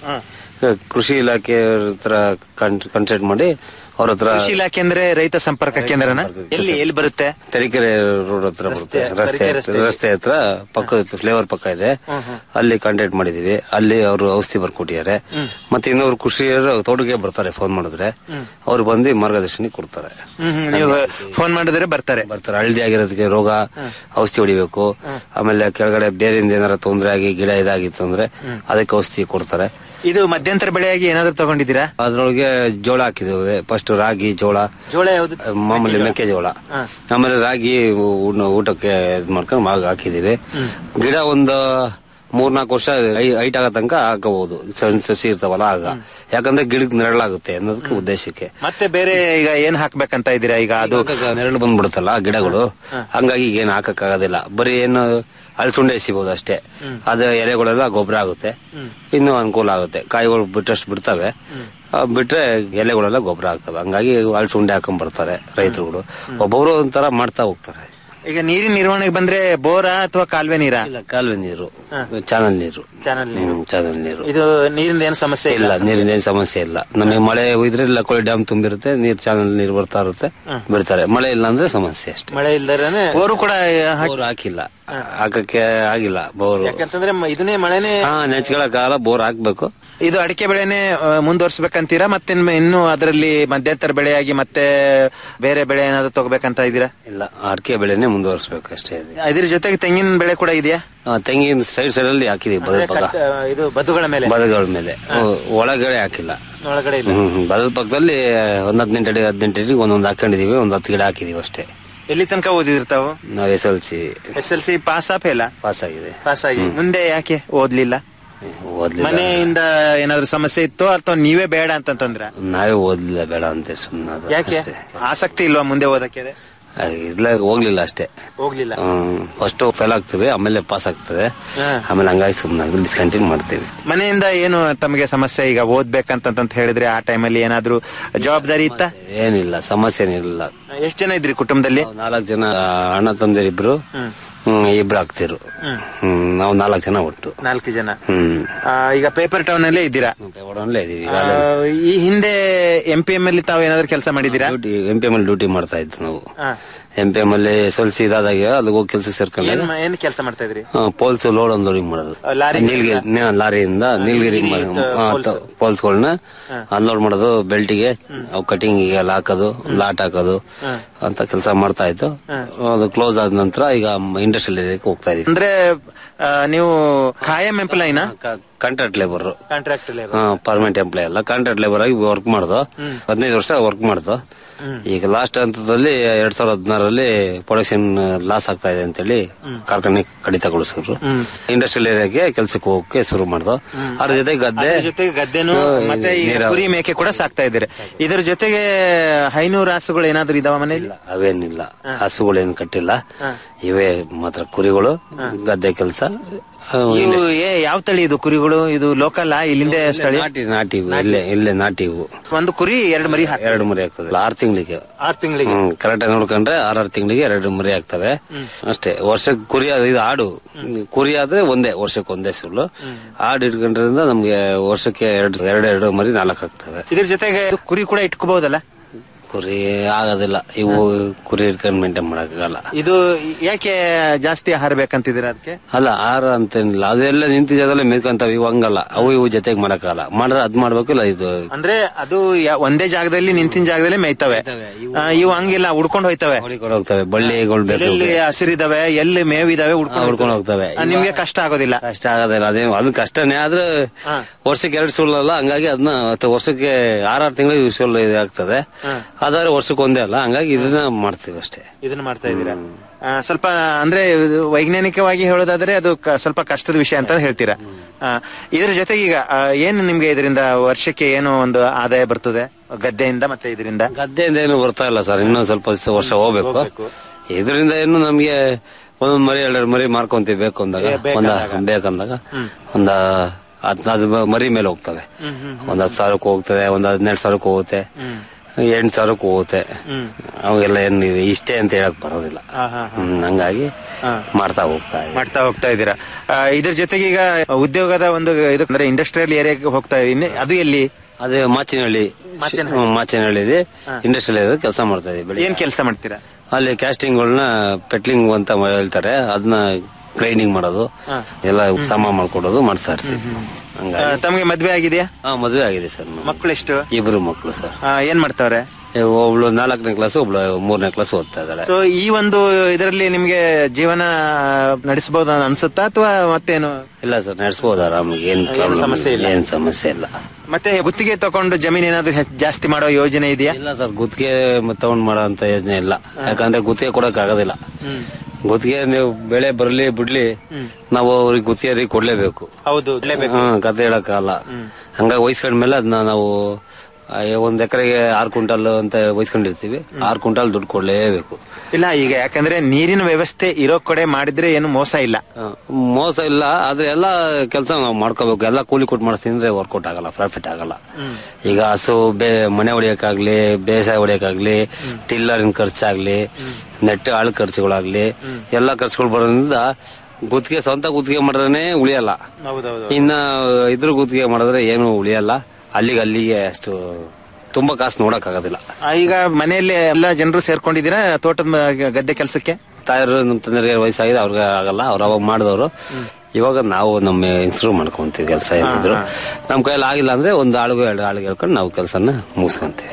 ಕೃಷಿ ಇಲಾಖೆ ಹತ್ರ ಕನ್ಸಲ್ಟ್ ಮಾಡಿ ಅವ್ರ ಹತ್ರ ಕೃಷಿ ಇಲಾಖೆ ಅಂದ್ರೆ ರೈತ ಸಂಪರ್ಕ ಕೇಂದ್ರನ ಎಲ್ಲಿ ಎಲ್ಲಿ ಬರುತ್ತೆ ತರೀಕೆರೆ ರೋಡ್ ಹತ್ರ ಬರುತ್ತೆ ರಸ್ತೆ ತರೀಕೆರೆ ರಸ್ತೆ ಇದೆ. ರಸ್ತೆ ಹತ್ರ ಪಕ್ಕ ಫ್ಲೇವರ್ ಪಕ್ಕ ಇದೆ ಅಲ್ಲಿ ಕಾಂಟ್ಯಾಕ್ಟ್ ಮಾಡಿದೀವಿ ಅಲ್ಲಿ ಅವರು ಔಷಧಿ ಬರ್ಕೊಟ್ಟಿದ್ದಾರೆ ಮತ್ತೆ ಇನ್ನೊಬ್ರು ಕೃಷಿಯರು ತೋಟಕ್ಕೆ ಬರ್ತಾರೆ ಫೋನ್ ಮಾಡಿದ್ರೆ ಅವ್ರು ಬಂದು ಮಾರ್ಗದರ್ಶನ ಕೊಡ್ತಾರೆ ಹ್ಮ್, ಹ್ಮ್. ನೀವು ಫೋನ್ ಮಾಡಿದ್ರೆ ಬರ್ತಾರೆ ಬರ್ತಾರೆ ಹಳದಿ ಆಗಿರೋದಕ್ಕೆ ರೋಗ ಔಷಧಿ ಹೊಡಿಬೇಕು ಆಮೇಲೆ ಕೆಳಗಡೆ ಬೇರೆಯಿಂದ ಏನಾರ ತೊಂದರೆ ಆಗಿ ಗಿಡ ಇದಾಗಿತ್ತು ಅಂದ್ರೆ ಅದಕ್ಕೆ ಔಷಧಿ ಕೊಡ್ತಾರೆ ಇದು ಮಧ್ಯಂತರ ಬೆಳೆಯಾಗಿ ಏನಾದ್ರು ತಗೊಂಡಿದ್ದೀರಾ ಅದ್ರೊಳಗೆ ಜೋಳ ಹಾಕಿದ್ದೇವೆ ಫಸ್ಟ್ ರಾಗಿ ಜೋಳ ಜೋಳ ಯಾವ್ದು ಮಾಮೂಲಿ ಮೆಕ್ಕೆಜೋಳ ಆಮೇಲೆ ರಾಗಿ ಊಟ- ಊಟಕ್ಕೆ ಇದ್ ಮಾಡ್ಕೊಂಡು ಮಾಗ ಹಾಕಿದೀವಿ ಗಿಡ ಒಂದು ಮೂರ್ನಾಲ್ಕು ವರ್ಷ ಹೈಟ್ ಆಗೋ ತನಕ ಹಾಕಬಹುದು ಸಣ್ಣ ಸಸಿ ಇರ್ತಾವಲ್ಲ ಆಗ ಯಾಕಂದ್ರೆ ಗಿಡಕ್ಕೆ ನೆರಳಾಗುತ್ತೆ ಅನ್ನೋದಕ್ಕೆ ಉದ್ದೇಶಕ್ಕೆ ಮತ್ತೆ ಬೇರೆ ಈಗ ಏನ್ ಹಾಕ್ಬೇಕಂತ ಇದ್ದೀರಾ ಈಗ ಅದು ನೆರಳು ಬಂದ್ಬಿಡುತ್ತಲ್ಲ ಗಿಡಗಳು ಹಂಗಾಗಿ ಈಗ ಏನು ಹಾಕಕ್ ಆಗೋದಿಲ್ಲ ಬರೀ ಏನು ಅಳ್ಸುಂಡೆ ಎಸಿಬಹುದು ಅಷ್ಟೇ ಅದು ಎಲೆಗಳೆಲ್ಲ ಗೊಬ್ಬರ ಆಗುತ್ತೆ ಇನ್ನೂ ಅನುಕೂಲ ಆಗುತ್ತೆ ಕಾಯಿಗಳು ಬಿಟ್ಟಷ್ಟು ಬಿಡ್ತವೆ ಆ, ಬಿಟ್ರೆ ಎಲೆಗಳೆಲ್ಲ ಗೊಬ್ಬರ ಆಗ್ತವೆ ಹಂಗಾಗಿ ಅಳ್ಸುಂಡೆ ಹಾಕೊಂಡ್ ಬರ್ತಾರೆ ರೈತರುಗಳು ಒಬ್ಬೊಬ್ರು ಒಂಥರ ಮಾಡ್ತಾ ಹೋಗ್ತಾರೆ ಈಗ ನೀರಿನ ನಿರ್ವಹಣೆಗೆ ಬಂದ್ರೆ ಬೋರಾ ಅಥವಾ ಕಾಲುವೆ ನೀರಾ ಕಾಲುವೆ ನೀರು ಚಾನಲ್ ನೀರು ಚಾನಲ್ ನೀರು ಹ್ಮ್, ಚಾನಲ್ ನೀರು ಇದು ನೀರಿಂದ ಏನು ಸಮಸ್ಯೆ ಇಲ್ಲ ನೀರಿನ ಏನ್ ಸಮಸ್ಯೆ ಇಲ್ಲ ನಮಗೆ ಮಳೆ ಹೋಯ್ದ್ರೆ ಲಕೋಳಿ ಡ್ಯಾಮ್ ತುಂಬಿರುತ್ತೆ ನೀರ್ ಚಾನಲ್ ನೀರು ಬರ್ತಾ ಇರುತ್ತೆ ಬಿಡ್ತಾರೆ ಮಳೆ ಇಲ್ಲ ಅಂದ್ರೆ ಸಮಸ್ಯೆ ಅಷ್ಟೇ ಮಳೆ ಇಲ್ದರೆ ಬೋರು ಕೂಡ ಹಾಕಿ- ಬೋರ್ ಹಾಕಿಲ್ಲ ಹಾಕಕ್ಕೆ ಆಗಿಲ್ಲ ಬೋರ್ ಯಾಕಂತಂದ್ರೆ ಮ- ಇದನ್ನೇ ಮಳೆನೇ ಹಾ ನೆಚ್ಕೊಳಕ್ಕಾಗಲ್ಲ ಬೋರ್ ಹಾಕ್ಬೇಕು ಇದು ಅಡಿಕೆ ಬೆಳೆನೆ ಆ, ಮುಂದುವರ್ಸ್ಬೇಕಂತೀರಾ ಮತ್ತೆ ಇನ್ನು- ಇನ್ನು ಅದರಲ್ಲಿ ಮಧ್ಯಂತರ ಬೆಳೆಯಾಗಿ ಮತ್ತೆ ಬೇರೆ ಬೆಳೆ ಏನಾದ್ರು ತಗೋಬೇಕಂತ ಇದ್ದೀರಾ ಇಲ್ಲ ಅಡಿಕೆ ಬೆಳೆನೆ ಮುಂದುವರಿಸಬೇಕು ಅಷ್ಟೇ ಇದೆ. ಇದ್ರ ಜೊತೆಗೆ ತೆಂಗಿನ ಬೆಳೆ ಕೂಡ ಇದೆಯಾ ಆ, ತೆಂಗಿನ ಸೈಡ್ ಸೈಡ್ ಅಲ್ಲಿ ಹಾಕಿದೀವಿ ಬದಲ್ ಪಕ್ಕ ಕಟ್- ಆ, ಇದು ಬದುಗಳ ಮೇಲೆ ಬದಗಳ ಮೇಲೆ ಒ- ಒಳಗಡೆ ಹಾಕಿಲ್ಲ ಒಳಗಡೆ ಇಲ್ಲ ಹ್ಮ್ ಹ್ಮ್. ಬದಲ್ ಪಕ್ಕದಲ್ಲಿ ಒಂದ್ ಹದಿನೆಂಟು ಅಡಿ ಹದಿನೆಂಟು ಅಡಿ ಒಂದೊಂದು ಹಾಕೊಂಡಿದೀವಿ ಒಂದ್ ಹತ್ತು ಗಿಡ ಹಾಕಿದೀವಿ ಅಷ್ಟೇ ಎಲ್ಲಿ ತನಕ ಓದಿದಿರ್ತಾವು ನಾವ್ S L C S L C pass fail pass ಆಗಿದೆ ಪಾಸ್ ಆಗಿ ಮುಂದೆ ಯಾಕೆ ಓದ್ಲಿಲ್ಲ ಓದ್ಲಿಲ್ಲ ಮನೆಯಿಂದ ಏನಾದ್ರು ಸಮಸ್ಯೆ ಇತ್ತು ಅಥವಾ ನೀವೇ ಬೇಡ ಅಂತಂತಂದ್ರ ನಾವೇ ಓದ್ಲಿಲ್ಲ ಬೇಡ ಅಂತ ಸುಮ್ಮನೆ ಯಾಕೆ ಆಸಕ್ತಿ ಇಲ್ವಾ ಮುಂದೆ ಓದಕ್ಕೆ ಇಲ್ಲ ಹೋಗ್ಲಿಲ್ಲ ಅಷ್ಟೇ ಹೋಗ್ಲಿಲ್ಲ ಫಸ್ಟ್ ಫೇಲ್ ಆಗ್ತದೆ ಆಮೇಲೆ ಪಾಸ್ ಆಗ್ತದೆ ಹಾ. ಆಮೇಲೆ ಹಂಗಾಗಿ ಸುಮ್ಮನೆ ಡಿಸ್ಕಂಟಿನ್ಯೂ ಮಾಡ್ತೀವಿ ಮನೆಯಿಂದ ಏನು ತಮಗೆ ಸಮಸ್ಯೆ ಈಗ ಓದ್ಬೇಕಂತಂತ ಹೇಳಿದ್ರೆ ಆ ಟೈಮಲ್ಲಿ ಏನಾದ್ರು ಜವಾಬ್ದಾರಿ ಇತ್ತ ಏನಿಲ್ಲ ಸಮಸ್ಯೆ ಏನಿಲ್ಲ ಎಷ್ಟ್ ಜನ ಇದ್ರಿ ಕುಟುಂಬದಲ್ಲಿ ನಾಲ್ಕು ಜನ ಅಣ್ಣ ತಮ್ಮದಿರಿಬ್ರು ಹ್ಮ್, ಇಬ್ರು ಆಗ್ತಿರು ಹ್ಮ್ ನಾವು ನಾಲ್ಕು ಜನ ಒಟ್ಟು ನಾಲ್ಕು ಜನ ಹ್ಮ್ ಆ, ಈಗ ಪೇಪರ್ ಟೌನ್ ಅಲ್ಲೇ ಇದ್ದೀರಾ ಒಡನಲ್ಲೇ ಇದೀವಿ ಆ, ಈ ಹಿಂದೆ ಎಂ ಪಿ ಎಂ ಅಲ್ಲಿ ತಾವು ಏನಾದ್ರು ಕೆಲಸ ಮಾಡಿದ್ದೀರಾ ಡ್ಯೂಟಿ ಎಂ ಪಿ ಎಂ ಅಲ್ಲಿ ಡ್ಯೂಟಿ ಮಾಡ್ತಾ ಇದ್ದು ನಾವು ಹಾ. ಎಂ ಪಿ ಎಂ ಅಲ್ಲಿ ಎಸ್ ಎಲ್ ಸಿ ಇದಾದಾಗ ಅಲ್ಲಿ ಹೋಗಿ ಕೆಲ್ಸಕ್ಕೆ ಸೇರ್ಕೊಂಡೆ ಏನ್ ಏನ್ ಕೆಲಸ ಮಾಡ್ತಾ ಇದ್ರಿ ಪೋಲ್ಸ್ ಲೋಡ್ ಅನ್ಲೋಡಿಂಗ್ ಮಾಡೋದು ಆ, ಲಾರಿ ನೀಲ್ಗಿರಿ ನ- ಲಾರಿಯಿಂದ ನೀಲಗಿರಿ ಪೋಲ್ಸ್ಗಳನ್ನ ಅನ್ಲೋಡ್ ಮಾಡೋದು ಬೆಲ್ಟಿಗೆ ಅವು ಕಟಿಂಗ್ ಎಲ್ಲ ಹಾಕೋದು ಲಾಟ್ ಹಾಕೋದು ಅಂತ ಕೆಲಸ ಮಾಡ್ತಾ ಇತ್ತು ಅದು ಕ್ಲೋಸ್ ಆದ ನಂತರ ಈಗ ಇಂಡಸ್ಟ್ರಿಯಲ್ ಏರಿಯಾಕ್ಕೆ ಹೋಗ್ತಾ ಇದೀವಿ ಅಂದ್ರೆ ಆ, ನೀವು ಖಾಯಂ ಎಂಪ್ಲಾಯಿನ contract labour contract permanent employee ಅಲ್ಲ ಕಾಂಟ್ರಾಕ್ಟ್ ಲೇಬರ್ ಆಗಿ ವರ್ಕ್ ಮಾಡ್ದು ಹದಿನೈದು ವರ್ಷ ವರ್ಕ್ ಮಾಡ್ದು ಈಗ ಲಾಸ್ಟ್ ಹಂತದಲ್ಲಿ ಎರಡ್ ಸಾವಿರದ ಹದಿನಾರಲ್ಲಿ ಪ್ರೊಡಕ್ಷನ್ ಲಾಸ್ ಆಗ್ತಾ ಇದೆ ಅಂತೇಳಿ ಕಾರ್ಖಾನೆ ಕಡಿತಗೊಳಿಸಿದ್ರು ಇಂಡಸ್ಟ್ರಿಯಲ್ ಏರಿಯಾಗೆ ಕೆಲ್ಸಕ್ಕೆ ಹೋಗಕ್ಕೆ ಶುರು ಮಾಡ್ದು ಅದ್ರ ಜೊತೆ ಗದ್ದೆ ಜೊತೆಗೆ ಗದ್ದೆನು ಆ, ಮತ್ತೆ ಈ ನೀರಾವರಿ. ಕುರಿ ಮೇಕೆ ಕೂಡ ಸಾಕ್ತಾ ಇದ್ದೀರಿ ಇದ್ರ ಜೊತೆಗೆ ಹೈನೂರು ರಾಸುಗಳು ಏನಾದ್ರು ಇದಾವ ಮನೆಯಲ್ಲಿ ಅವೇನಿಲ್ಲ ಹಸುಗಳೇನು ಕಟ್ಟಿಲ್ಲ ಇವೇ ಮಾತ್ರ ಕುರಿಗಳು ಗದ್ದೆ ಕೆಲಸ ಇವು ಏ ಯಾವ ತಳಿ ಇದು ಕುರಿಗಳು ಇದು ಲೋಕಲ್ ಇಲ್ಲಿಂದ ಸ್ಥಳೀಯ ನಾಟಿ ನಾಟಿ ಇವು, ಇಲ್ಲೇ ಇಲ್ಲೇ ನಾಟಿ ಇವು ಒಂದು ಕುರಿ ಎರಡು ಮರಿ ಹಾಕ್- ಎರಡು ಮರಿ ಆಗ್ತದೆ ಆರು ತಿಂಗಳಿಗೆ ಆರು ತಿಂಗಳಿಗೆ ಹ್ಮ್ ಕರೆಕ್ಟ್ ಆಗಿ ನೋಡ್ಕೊಂಡ್ರೆ ಆರಾರು ತಿಂಗಳಿಗೆ ಎರಡು ಮರಿ ಆಗ್ತವೆ ಅಷ್ಟೇ ವರ್ಷಕ್ಕೆ ಕುರಿ ಆದ್ರೆ ಇದು ಆಡು ಕುರಿ ಆದ್ರೆ ಒಂದೇ ವರ್ಷಕ್ಕೆ ಒಂದೇ ಸುಳ್ಳು ಆಡು ಇಟ್ಕೊಂಡ್ರಿಂದ ನಮ್ಗೆ ವರ್ಷಕ್ಕೆ ಎರಡು ಎರಡು ಎರಡು ಮರಿ ನಾಲ್ಕು ಆಗ್ತವೆ ಇದ್ರ ಜೊತೆಗೆ ಕುರಿ ಕೂಡ ಇಟ್ಕೋಬಹುದಲ್ಲ ಕುರಿ ಆಗೋದಿಲ್ಲ ಇವು ಕುರಿ ಇಟ್ಕೊಂಡು ಮೇಂಟೈನ್ ಮಾಡಕ್ಕಾಗಲ್ಲ ಇದು ಯಾಕೆ ಜಾಸ್ತಿ ಆಹಾರ ಬೇಕಂತಿದ್ದೀರಾ ಅದಕ್ಕೆ ಅಲ್ಲ ಆಹಾರ ಅಂತೇನಿಲ್ಲ ಅದೆಲ್ಲ ನಿಂತ ಜಾಗದಲ್ಲೇ ಮೇಯ್ಕೊಂತಾವ ಇವು ಹಂಗಲ್ಲ ಅವು ಇವು ಜೊತೆಗೆ ಮಾಡಕ್ಕಾಗಲ್ಲ ಮಾಡ್ರೆ ಅದ್ ಮಾಡ್ಬೇಕು ಇಲ್ಲ ಇದು ಅಂದ್ರೆ ಅದು ಯಾ- ಒಂದೇ ಜಾಗದಲ್ಲಿ ನಿಂತಿನ ಜಾಗದಲ್ಲಿ ಮೇಯ್ತವೆ ಆ, ಇವು ಹಂಗಿಲ್ಲ ಉಡ್ಕೊಂಡು ಹೋಯ್ತವೆ ಹೊಡಿಕೊಂಡು ಹೋಗ್ತವೆ ಬಳ್ಳಿಗಳು ಬೇಕು ಎಲ್ಲಿ ಹಸಿರಿದಾವೆ ಎಲ್ಲಿ ಮೇವಿದಾವೆ ಉಡ್ಕೊಂಡು ಹುಡ್ಕೊಂಡು ಹೋಗ್ತವೆ ಆ, ನಿಮ್ಗೆ ಕಷ್ಟ ಆಗೋದಿಲ್ಲ ಕಷ್ಟ ಆಗೋದಿಲ್ಲ ಅದೇ ಅದು ಕಷ್ಟನೇ ಆದ್ರೆ ವರ್ಷಕ್ಕೆ ಎರಡು ಸುಳ್ಳಲ್ಲ ಹಂಗಾಗಿ ಅದನ್ನ ವರ್ಷಕ್ಕೆ ಆರಾರು ತಿಂಗಳು ಸುಳ್ಳು ಇದು ಆಗ್ತದೆ ಅದಾದ್ರೆ ವರ್ಷಕ್ಕೆ ಒಂದೇ ಅಲ್ಲ ಹಂಗಾಗಿ ಇದನ್ನ ಮಾಡ್ತೀವಿ ಅಷ್ಟೇ ಇದನ್ನ ಮಾಡ್ತಾ ಇದ್ದೀರಾ ಆ, ಸ್ವಲ್ಪ ಅಂದ್ರೆ ಇದು ವೈಜ್ಞಾನಿಕವಾಗಿ ಹೇಳೋದಾದ್ರೆ ಅದು ಕ- ಸ್ವಲ್ಪ ಕಷ್ಟದ ವಿಷಯ ಅಂತ ಹೇಳ್ತೀರಾ ಆ, ಇದ್ರ ಜೊತೆಗೆ ಈಗ ಆ, ಏನು ನಿಮ್ಗೆ ಇದರಿಂದ ವರ್ಷಕ್ಕೆ ಏನು ಒಂದು ಆದಾಯ ಬರ್ತದೆ ಗದ್ದೆಯಿಂದ ಮತ್ತೆ ಇದರಿಂದ ಗದ್ದೆಯಿಂದ ಏನು ಬರ್ತಾ ಇಲ್ಲ ಸರ್ ಇನ್ನೂ ಸ್ವಲ್ಪ ದಿವ್ಸ ವರ್ಷ ಹೋಗ್ಬೇಕು ಇದರಿಂದ ಏನು ನಮ್ಗೆ ಒಂದೊಂದ್ ಮರಿ ಎರಡೆರಡು ಮರಿ ಮಾರ್ಕೊಂತೀವಿ ಬೇಕು ಅಂದಾಗ ಒಂದ ಬೇಕಂದಾಗ ಒಂದ ಹದಿನಾರು ಮರಿ ಮೇಲೆ ಹೋಗ್ತವೆ ಒಂದ್ ಹತ್ತು ಸಾವಿರಕ್ಕೆ ಹೋಗ್ತದೆ ಒಂದ್ ಹದಿನೆಂಟು ಸಾವಿರಕ್ಕೆ ಹೋಗುತ್ತೆ ಎಂಟು ಸಾವಿರಕ್ಕೆ ಹೋಗುತ್ತೆ ಅವೆಲ್ಲ ಏನು ಇದೆ ಇಷ್ಟೇ ಅಂತ ಹೇಳಕ್ ಬರೋದಿಲ್ಲ ಹ್ಮ್, ಹಂಗಾಗಿ ಮಾಡ್ತಾ ಹೋಗ್ತಾ ಇದೆ ಮಾಡ್ತಾ ಹೋಗ್ತಾ ಇದ್ದೀರಾ ಆ, ಇದ್ರ ಜೊತೆಗೆ ಈಗ ಉದ್ಯೋಗದ ಒಂದು ಇದು ಅಂದ್ರೆ ಇಂಡಸ್ಟ್ರಿಯಲ್ ಏರಿಯಾಗೆ ಹೋಗ್ತಾ ಇದೀನಿ ಅದು ಎಲ್ಲಿ ಅದೇ ಮಾಚಿನಹಳ್ಳಿ ಹ್ಮ್, ಮಾಚಿನಹಳ್ಳಿ ಇಂಡಸ್ಟ್ರಿಯಲ್ ಏರಿಯಾ ಕೆಲಸ ಮಾಡ್ತಾ ಇದೀವಿ ಬೆಳಿಗ್ಗೆ ಏನ್ ಕೆಲಸ ಮಾಡ್ತೀರಾ ಅಲ್ಲಿ ಕ್ಯಾಸ್ಟಿಂಗ್ಗಳನ್ನ ಪೆಟ್ಲಿಂಗ್ ಅಂತ ಮ- ಹೇಳ್ತಾರೆ ಅದನ್ನ ಗ್ರೈಂಡಿಂಗ್ ಮಾಡೋದು ಎಲ್ಲ ಸಮ ಮಾಡ್ಕೊಡೋದು ಮಾಡ್ತಾ ಇರ್ತೀವಿ ಆ, ಹಂಗಾಗಿ ತಮ್ಗೆ ಮದ್ವೆ ಆಗಿದೆಯಾ ಹಾ ಮದುವೆ ಆಗಿದೆ ಸರ್ ಮಕ್ಕಳು ಎಷ್ಟು ಇಬ್ರು ಮಕ್ಕಳು ಸರ್ ಆ, ಏನ್ ಮಾಡ್ತಾವ್ರೆ ಏ, ಒಬ್ಳು ನಾಲ್ಕನೇ ಕ್ಲಾಸ್ ಒಬ್ಳು ಮೂರನೇ ಕ್ಲಾಸ್ ಓದ್ತಾ ಇದ್ದಾಳೆ ಸೊ ಈ ಒಂದು ಇದರಲ್ಲಿ ನಿಮ್ಗೆ ಜೀವನ ನಡೆಸಬಹುದು ಅನ್ಸುತ್ತಾ ಅಥವಾ ಮತ್ತೇನು ಇಲ್ಲ ಸರ್ ನಡೆಸಬಹುದು ಆರಾಮಾಗಿ ಏನ್ ಪ್ರಾಬ್ಲಮ್ ಸಮಸ್ಯೆ ಇಲ್ಲ. ಏನ್ ಸಮಸ್ಯೆ ಇಲ್ಲ ಮತ್ತೆ ಗುತ್ತಿಗೆ ತಕೊಂಡು ಜಮೀನ್ ಏನಾದ್ರು ಹೆಚ್ಚ್- ಜಾಸ್ತಿ ಮಾಡೋ ಯೋಜನೆ ಇದೆಯಾ ಇಲ್ಲ ಸರ್ ಗುತ್ತಿಗೆ ತಗೊಂಡ್ ಮಾಡೋ ಅಂತ ಯೋಜನೆ ಇಲ್ಲ ಯಾಕಂದ್ರೆ ಗುತ್ತಿಗೆ ಕೊಡಕ್ ಆಗೋದಿಲ್ಲ ಗುತ್ತಿಗೆ ನೀವು ಬೆಳೆ ಬರ್ಲಿ ಬಿಡ್ಲಿ ನಾವು ಅವ್ರಿಗೆ ಗುತ್ತಿಗೆ ಕೊಡ್ಲೇಬೇಕು ಹೌದು ಹ್ಮ್, ಕತೆ ಹೇಳಕ್ಕಾಗಲ್ಲ ಹಂಗಾಗಿ ವಹಿಸ್ಕೊಂಡ್ಮೇಲೆ ಅದನ್ನ ನಾವು ಆ, ಒಂದ್ ಎಕರೆಗೆ ಆರು ಕ್ವಿಂಟಲ್ ಅಂತ ವಹಿಸ್ಕೊಂಡಿರ್ತೀವಿ ಆರು ಕ್ವಿಂಟಲ್ ದುಡ್ಡು ಕೊಡ್ಲೇಬೇಕು ಇಲ್ಲ ಈಗ ಯಾಕಂದ್ರೆ ನೀರಿನ ವ್ಯವಸ್ಥೆ ಇರೋ ಕಡೆ ಮಾಡಿದ್ರೆ ಏನು ಮೋಸ ಇಲ್ಲ ಆ, ಮೋಸ ಇಲ್ಲ ಆದ್ರೆ ಎಲ್ಲ ಕೆಲಸ ನಾವು ಮಾಡ್ಕೋಬೇಕು ಎಲ್ಲ ಕೂಲಿ ಕೊಟ್ಟು ಮಾಡಿಸ್ತೀನಿ ಅಂದ್ರೆ ವರ್ಕೌಟ್ ಆಗಲ್ಲ ಪ್ರಾಫಿಟ್ ಆಗಲ್ಲ ಈಗ ಹಸು ಬೇ ಮನೆ ಹೊಡಿಯಕ್ಕಾಗ್ಲಿ ಬೇಸಾಯ ಹೊಡಿಯಕ್ಕಾಗ್ಲಿ ಟಿಲ್ಲರಿನ ಖರ್ಚಾಗ್ಲಿ ನೆಟ್ಟು ಆಳು ಖರ್ಚುಗಳಾಗ್ಲಿ ಎಲ್ಲ ಖರ್ಚುಗಳು ಬರೋದ್ರಿಂದ ಗುತ್ತಿಗೆ ಸ್ವಂತ ಗುತ್ತಿಗೆ ಮಾಡಿದ್ರೆ ಉಳಿಯಲ್ಲ ಇನ್ನ ಇದ್ರ ಗುತ್ತಿಗೆ ಮಾಡಿದ್ರೆ ಏನು ಉಳಿಯಲ್ಲ ಅಲ್ಲಿಗೆ ಅಲ್ಲಿಗೆ ಅಷ್ಟು ತುಂಬಾ ಕಾಸು ನೋಡಕ್ ಆಗೋದಿಲ್ಲ ಆ, ಈಗ ಮನೆಯಲ್ಲಿ ಎಲ್ಲ ಜನರು ಸೇರ್ಕೊಂಡಿದ್ದೀರಾ ತೋಟದ ಮ- ಗದ್ದೆ ಕೆಲಸಕ್ಕೆ ತಾಯರು ನಮ್ಮ ತಂದೆಗೆ ವಯಸ್ಸಾಗಿದೆ ಅವ್ರಿಗೆ ಆಗಲ್ಲ ಅವ್ರು ಅವಾಗ ಮಾಡಿದವರು ಇವಾಗ ನಾವು ನಮ್ಮ ಹೆಂಗಸರು ಮಾಡ್ಕೊಂತೀವಿ ಕೆಲಸ ಏನಿದ್ರು ನಮ್ಮ ಕೈಯಲ್ಲಿ ಆಗಿಲ್ಲ ಅಂದ್ರೆ ಒಂದು ಆಳುಗೂ ಎರಡು ಆಳುಗೆ ಹೇಳ್ಕೊಂಡು ನಾವು ಕೆಲಸನ ಮುಗಿಸ್ಕೊಂತೀವಿ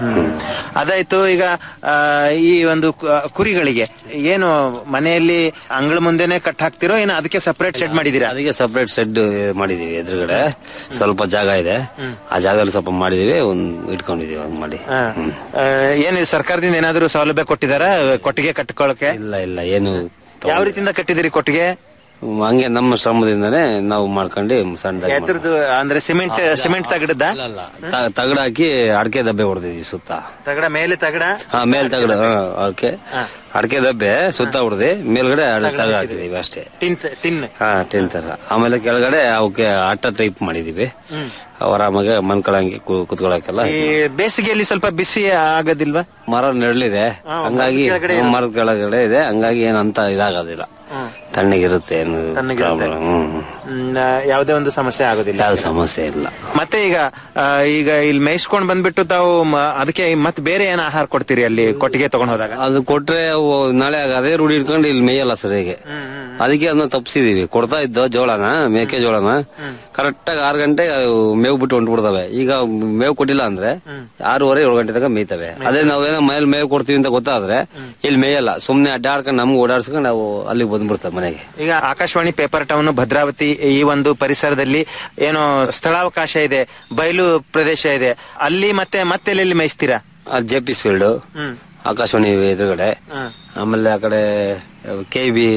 ಅದಾಯ್ತು ಈಗ ಆ, ಈ ಒಂದು ಕು- ಕುರಿಗಳಿಗೆ ಏನು ಮನೆಯಲ್ಲಿ ಅಂಗಳ ಮುಂದೆನೆ ಕಟ್ ಹಾಕ್ತಿರೋ ಏನು ಅದಕ್ಕೆ ಸಪರೇಟ್ ಶೆಡ್ ಮಾಡಿದೀರಾ ಅದಕ್ಕೆ ಸಪರೇಟ್ ಶೆಡ್ ಮಾಡಿದೀವಿ ಎದುರುಗಡೆ ಸ್ವಲ್ಪ ಜಾಗ ಇದೆ ಆ ಜಾಗದಲ್ಲಿ ಸ್ವಲ್ಪ ಮಾಡಿದೀವಿ ಒಂದ್ ಇಟ್ಕೊಂಡಿದೀವಿ ಹಂಗ್ ಮಾಡಿ ಆ, ಆ, ಏನು ಇದು ಸರ್ಕಾರದಿಂದ ಏನಾದ್ರು ಸೌಲಭ್ಯ ಕೊಟ್ಟಿದಾರ ಕೊಟ್ಟಿಗೆ ಕಟ್ಕೊಳಕ್ಕೆ ಇಲ್ಲ ಇಲ್ಲ ಏನು ಯಾವ ರೀತಿಯಿಂದ ಕಟ್ಟಿದಿರಿ ಕೊಟ್ಟಿಗೆ ಹಂಗೆ ನಮ್ಮ ಶ್ರಮದಿಂದನೇ ನಾವು ಮಾಡ್ಕೊಂಡು ಸಣ್ಣದಾಗಿ ಮಾಡ್ಕೊಂಡ್ವಿ. ಎತ್ತರದ್ದು ಅಂದ್ರೆ ಸಿಮೆಂಟ್ ಸಿಮೆಂಟ್ ತಗಡದ ತ- ತಗಡ ಹಾಕಿ ಅಡಕೆ ದಬ್ಬೆ ಹೊಡೆದಿದೀವಿ ಸುತ್ತ ತಗಡ ಮೇಲೆ ತಗಡ ಹಾ ಮೇಲ್ ತಗಡ ಓಕೆ ಅಡಕೆ ದಬ್ಬೆ ಸುತ್ತ ಹೊಡೆದಿ ಮೇಲ್ಗಡೆ ಅಡ್- ತಗಡ ಹಾಕಿದೀವಿ ಅಷ್ಟೇ ಟಿನ್ ಟಿನ್ ಹಾ ಟೆನ್ ತರ ಆಮೇಲೆ ಕೆಳಗಡೆ ಅವಕ್ಕೆ ಆಟ ಟೈಪ್ ಮಾಡಿದೀವಿ ಆರಾಮಾಗಿ ಮನ್ಕೊಳಂಗೆ ಕುತ್ಕೊಳಕ್ಕೆಲ್ಲ ಈ ಬೇಸಿಗೆಯಲ್ಲಿ ಸ್ವಲ್ಪ ಬಿಸಿ ಆಗೋದಿಲ್ವಾ ಮರ ನೆರಳಿದೆ ಹಂಗಾಗಿ ಮರದ ಕೆಳಗಡೆ ಇದೆ ಹಂಗಾಗಿ ಏನಂತ ಇದಾಗೋದಿಲ್ಲ ತಣ್ಣಗಿರುತ್ತೆ ಏನು ಪ್ರಾಬ್ಲಮ್ ಹ್ಮ್ ಹ್ಮ್, ಆ, ಯಾವುದೇ ಒಂದು ಸಮಸ್ಯೆ ಆಗೋದಿಲ್ಲ ಯಾವ ಸಮಸ್ಯೆ ಇಲ್ಲ ಮತ್ತೆ ಈಗ ಆ, ಈಗ ಇಲ್ಲಿ ಮೇಯಿಸ್ಕೊಂಡ್ ಬಂದ್ಬಿಟ್ಟು ತಾವು ಮ- ಅದಕ್ಕೆ ಮತ್ತೆ ಬೇರೆ ಏನ್ ಆಹಾರ ಕೊಡ್ತೀರಿ ಅಲ್ಲಿ ಕೊಟ್ಟಿಗೆ ತಗೊಂಡ್ ಹೋದಾಗ ಅದು ಕೊಟ್ರೆ ಅವು ನಾಳೆ ಅದೇ ರೂಢಿ ಇಟ್ಕೊಂಡು ಇಲ್ಲಿ ಮೇಯಲ್ಲ ಸರಿಯಾಗಿ ಅದಕ್ಕೆ ಅದನ್ನ ತಪ್ಪಿಸಿದೀವಿ ಕೊಡ್ತಾ ಇದ್ದೋ ಜೋಳನ ಮೇಕೆಜೋಳನ ಕರೆಕ್ಟ್ ಆಗಿ ಆರು ಗಂಟೆ ಅವು ಮೇವು ಬಿಟ್ಟು ಹೊಂಟ್ಬಿಡ್ತವೆ ಈಗ ಮೇವು ಕೊಟ್ಟಿಲ್ಲ ಅಂದ್ರೆ ಆರೂವರೆ ಏಳು ಗಂಟೆ ತನಕ ಮೇಯ್ತವೆ ಅದೇ ನಾವೇನೋ ಮನೇಲಿ ಮೇವು ಕೊಡ್ತೀವಿ ಅಂತ ಗೊತ್ತಾದ್ರೆ ಇಲ್ಲಿ ಮೇಯಲ್ಲ ಸುಮ್ನೆ ಅಡ್ಡಾಡ್ಕೊಂಡು ನಮ್ಗೆ ಓಡಾಡ್ಸ್ಕೊಂಡು ನಾವು ಅಲ್ಲಿಗೆ ಬಂದ್ಬಿಡ್ತೇವೆ ಮನೆಗೆ ಈಗ ಆಕಾಶವಾಣಿ ಪೇಪರ್ ಟೌನ್ ಭದ್ರಾವತಿ ಈ ಒಂದು ಪರಿಸರದಲ್ಲಿ ಏನು ಸ್ಥಳಾವಕಾಶ ಇದೆ ಬಯಲು ಪ್ರದೇಶ ಇದೆ ಅಲ್ಲಿ ಮತ್ತೆ ಮತ್ತೆ ಎಲ್ಲೆಲ್ಲಿ ಮೇಯಿಸ್ತೀರಾ ಜೆ ಪಿ ಫೀಲ್ಡ್ ಆಕಾಶವಾಣಿ ಎದುರುಗಡೆ ಆಮೇಲೆ ಆ ಕಡೆ ಕೆ ಬಿ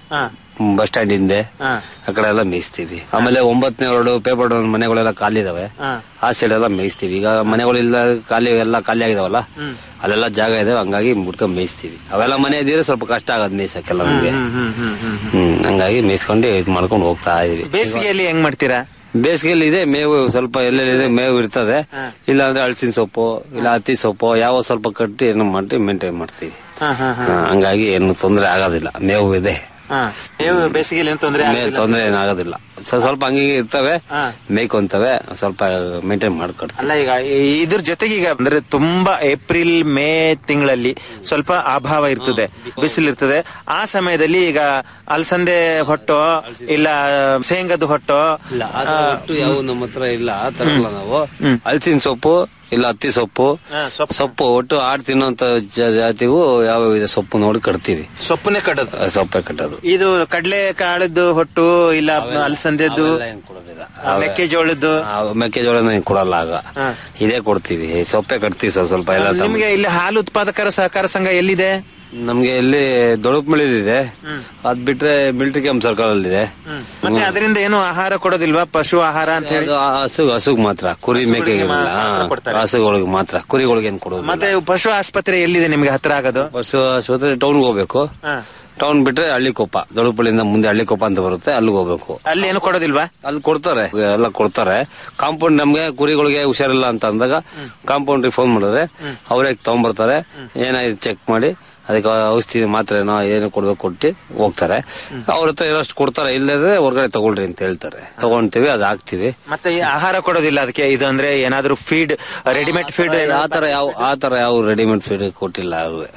ಬಸ್ ಸ್ಟ್ಯಾಂಡ್ ಹಿಂದೆ ಆ ಕಡೆ ಎಲ್ಲ ಮೇಯಿಸ್ತೀವಿ ಆಮೇಲೆ ಒಂಬತ್ತನೇ ವಾರ್ಡು ಪೇಪರ್ ಡೌನ್ ಮನೆಗಳೆಲ್ಲ ಖಾಲಿ ಇದಾವೆ ಆ ಸೈಡ್ ಎಲ್ಲ ಮೇಯಿಸ್ತೀವಿ ಈಗ ಮನೆಗಳಿಲ್ಲ ಖಾಲಿ ಎಲ್ಲ ಖಾಲಿ ಆಗಿದಾವಲ್ಲ ಅಲ್ಲೆಲ್ಲ ಜಾಗ ಇದೆ ಹಂಗಾಗಿ ಬಿಟ್ಕೊಂಡ್ ಮೇಯಿಸ್ತೀವಿ ಅವೆಲ್ಲ ಮನೆ ಇದ್ರೆ ಸ್ವಲ್ಪ ಕಷ್ಟ ಆಗೋದು ಮೇಯ್ಸಕ್ಕೆಲ್ಲ ನಮ್ಗೆ ಹ್ಮ್ ಹಂಗಾಗಿ ಮೇಯಿಸ್ಕೊಂಡು ಇದ್ ಮಾಡ್ಕೊಂಡು ಹೋಗ್ತಾ ಇದೀವಿ ಬೇಸಿಗೆಯಲ್ಲಿ ಹೆಂಗ್ ಮಾಡ್ತೀರಾ ಬೇಸಿಗೆಯಲ್ಲಿ ಇದೆ ಮೇವು ಸ್ವಲ್ಪ ಎಲ್ಲೆಲ್ಲಿದೆ ಮೇವು ಇರ್ತದೆ ಇಲ್ಲ ಅಂದ್ರೆ ಅಳಸಿನ ಸೊಪ್ಪು ಇಲ್ಲ ಹತ್ತಿ ಸೊಪ್ಪು ಯಾವ ಸ್ವಲ್ಪ ಕಟ್ಟಿ ಏನೋ ಮಾಡಿ ಮೇಂಟೈನ್ ಮಾಡ್ತೀವಿ ಹಾ, ಹಂಗಾಗಿ ಏನು ತೊಂದರೆ ಆಗೋದಿಲ್ಲ ಮೇವು ಇದೆ ಹಾ ನೀವು ಬೇಸಿಗೆಯಲ್ಲಿ ಏನು ತೊಂದರೆ ಮೇ- ತೊಂದ್ರೆ ಏನಾಗೋದಿಲ್ಲ ಸ್ವಲ್ಪ ಸ್ವಲ್ಪ ಹಂಗೆ ಇರ್ತವೆ ಮೇಯ್ಕೊಂತವೆ ಸ್ವಲ್ಪ ಮೇಂಟೈನ್ ಮಾಡ್ಕೊಡ್ತೀವಿ ಅಲ್ಲ ಈಗ ಈ- ಇದ್ರ ಜೊತೆಗೆ ಈಗ ಅಂದ್ರೆ ತುಂಬಾ ಏಪ್ರಿಲ್ ಮೇ ತಿಂಗಳಲ್ಲಿ ಸ್ವಲ್ಪ ಅಭಾವ ಇರ್ತದೆ ಬಿಸಿಲು ಇರ್ತದೆ ಆ ಸಮಯದಲ್ಲಿ ಈಗ ಅಲಸಂದೆ ಹೊಟ್ಟೋ ಇಲ್ಲ ಶೇಂಗದ ಹೊಟ್ಟೋ ಅದು ಒಟ್ಟು ಯಾವ ನಮ್ಮ ಹತ್ರ ಇಲ್ಲ ತರಲ್ಲ ನಾವು ಹಲಸಿನ ಸೊಪ್ಪು ಇಲ್ಲ ಹತ್ತಿ ಸೊಪ್ಪು ಸೊಪ್ಪು ಒಟ್ಟು ಆಡ್ ತಿನ್ನೋಂತ ಜ- ಜಾತಿವು ಯಾವ ಇದೆ ಸೊಪ್ಪು ನೋಡಿ ಕಟ್ತೀವಿ ಸೊಪ್ಪನ್ನೇ ಕಟ್ಟೋದು ಆ, ಸೊಪ್ಪೆ ಕಟ್ಟೋದು ಇದು ಕಡ್ಲೆ ಕಾಳದ್ದು ಹೊಟ್ಟು ಇಲ್ಲ ಅಲಸಂದೆದ್ದು ಮೆಕ್ಕೆಜೋಳದ್ದು ಆ, ಮೆಕ್ಕೆಜೋಳನ ಏನ್ ಕೊಡಲ್ಲ ಆಗ ಇದೇ ಕೊಡ್ತೀವಿ ಸೊಪ್ಪೆ ಕಟ್ತೀವಿ ಸ್ವಲ್ಪ ಸ್ವಲ್ಪ ಎಲ್ಲ ತಗೊಂಡು. ನಿಮ್ಗೆ ಇಲ್ಲಿ ಹಾಲು ಉತ್ಪಾದಕರ ಸಹಕಾರ ಸಂಘ ಎಲ್ಲಿದೆ ನಮ್ಗೆ ಇಲ್ಲಿ ದೊಡಪಮಳಿದಿದೆ ಅದ್ ಬಿಟ್ರೆ ಮಿಲಿಟರಿ ಕ್ಯಾಂಪ್ ಸರ್ಕಲ್ ಅಲ್ಲಿ ಇದೆ ಮತ್ತೆ ಅದರಿಂದ ಏನು ಆಹಾರ ಕೊಡೋದಿಲ್ವಾ ಪಶು ಆಹಾರ ಅಂತ ಹೇಳಿ ಅದು ಹಸು ಹಸುಗ್ ಮಾತ್ರ ಕುರಿ ಮೇಕೆಗೆ ಹಸುಗಳಿಗೆ ಮಾತ್ರ ಕುರಿಗಳಿಗೆ ಏನ್ ಕೊಡೋದು ಮತ್ತೆ ಪಶು ಆಸ್ಪತ್ರೆ ಎಲ್ಲಿದೆ ನಿಮ್ಗೆ ಹತ್ರ ಆಗೋದು ಪಶು ಆಸ್ಪತ್ರೆ ಟೌನ್ಗೆ ಹೋಗ್ಬೇಕು ಹಾ. ಟೌನ್ ಬಿಟ್ರೆ ಹಳ್ಳಿಕೊಪ್ಪ ದೊಡಪಳ್ಳಿಯಿಂದ ಮುಂದೆ ಹಳ್ಳಿಕೊಪ್ಪ ಅಂತ ಬರುತ್ತೆ ಅಲ್ಲಿಗೆ ಹೋಗ್ಬೇಕು ಅಲ್ಲಿ ಏನು ಕೊಡೋದಿಲ್ವಾ ಅಲ್ಲಿ ಕೊಡ್ತಾರೆ ಎಲ್ಲ ಕೊಡ್ತಾರೆ ಕಾಂಪೌಂಡ್ ನಮ್ಗೆ ಕುರಿಗಳಿಗೆ ಹುಷಾರಿಲ್ಲ ಅಂತ ಅಂದಾಗ ಕಾಂಪೌಂಡ್ರಿಗೆ ಫೋನ್ ಮಾಡಿದ್ರೆ ಅವರೇ ತಗೊಂಡ್ಬರ್ತಾರೆ ಏನಾಯ್ತು ಚೆಕ್ ಮಾಡಿ ಅದಕ್ಕೆ ಔಷಧಿ ಮಾತ್ರೆನೋ ಏನು ಕೊಡ್ಬೇಕು ಕೊಟ್ಟು ಹೋಗ್ತಾರೆ ಅವ್ರ ಹತ್ರ ಇರೋಷ್ಟು ಕೊಡ್ತಾರೆ ಇಲ್ಲದ್ರೆ ಹೊರಗಡೆ ತಗೊಳ್ರಿ ಅಂತ ಹೇಳ್ತಾರೆ ತಗೊಂತೀವಿ ಅದು ಹಾಕ್ತಿವಿ ಮತ್ತೆ ಈ ಆಹಾರ ಕೊಡೋದಿಲ್ಲ ಅದಕ್ಕೆ ಇದು ಅಂದ್ರೆ ಏನಾದ್ರೂ ಫೀಡ್ ರೆಡಿಮೇಡ್ ಫೀಡ್ ಆ ತರ ಯಾವ ಆ ತರ ಯಾವ ರೆಡಿಮೇಡ್ ಫೀಡ್ ಕೊಟ್ಟಿಲ್ಲ ಅವ್ರಿಗೆ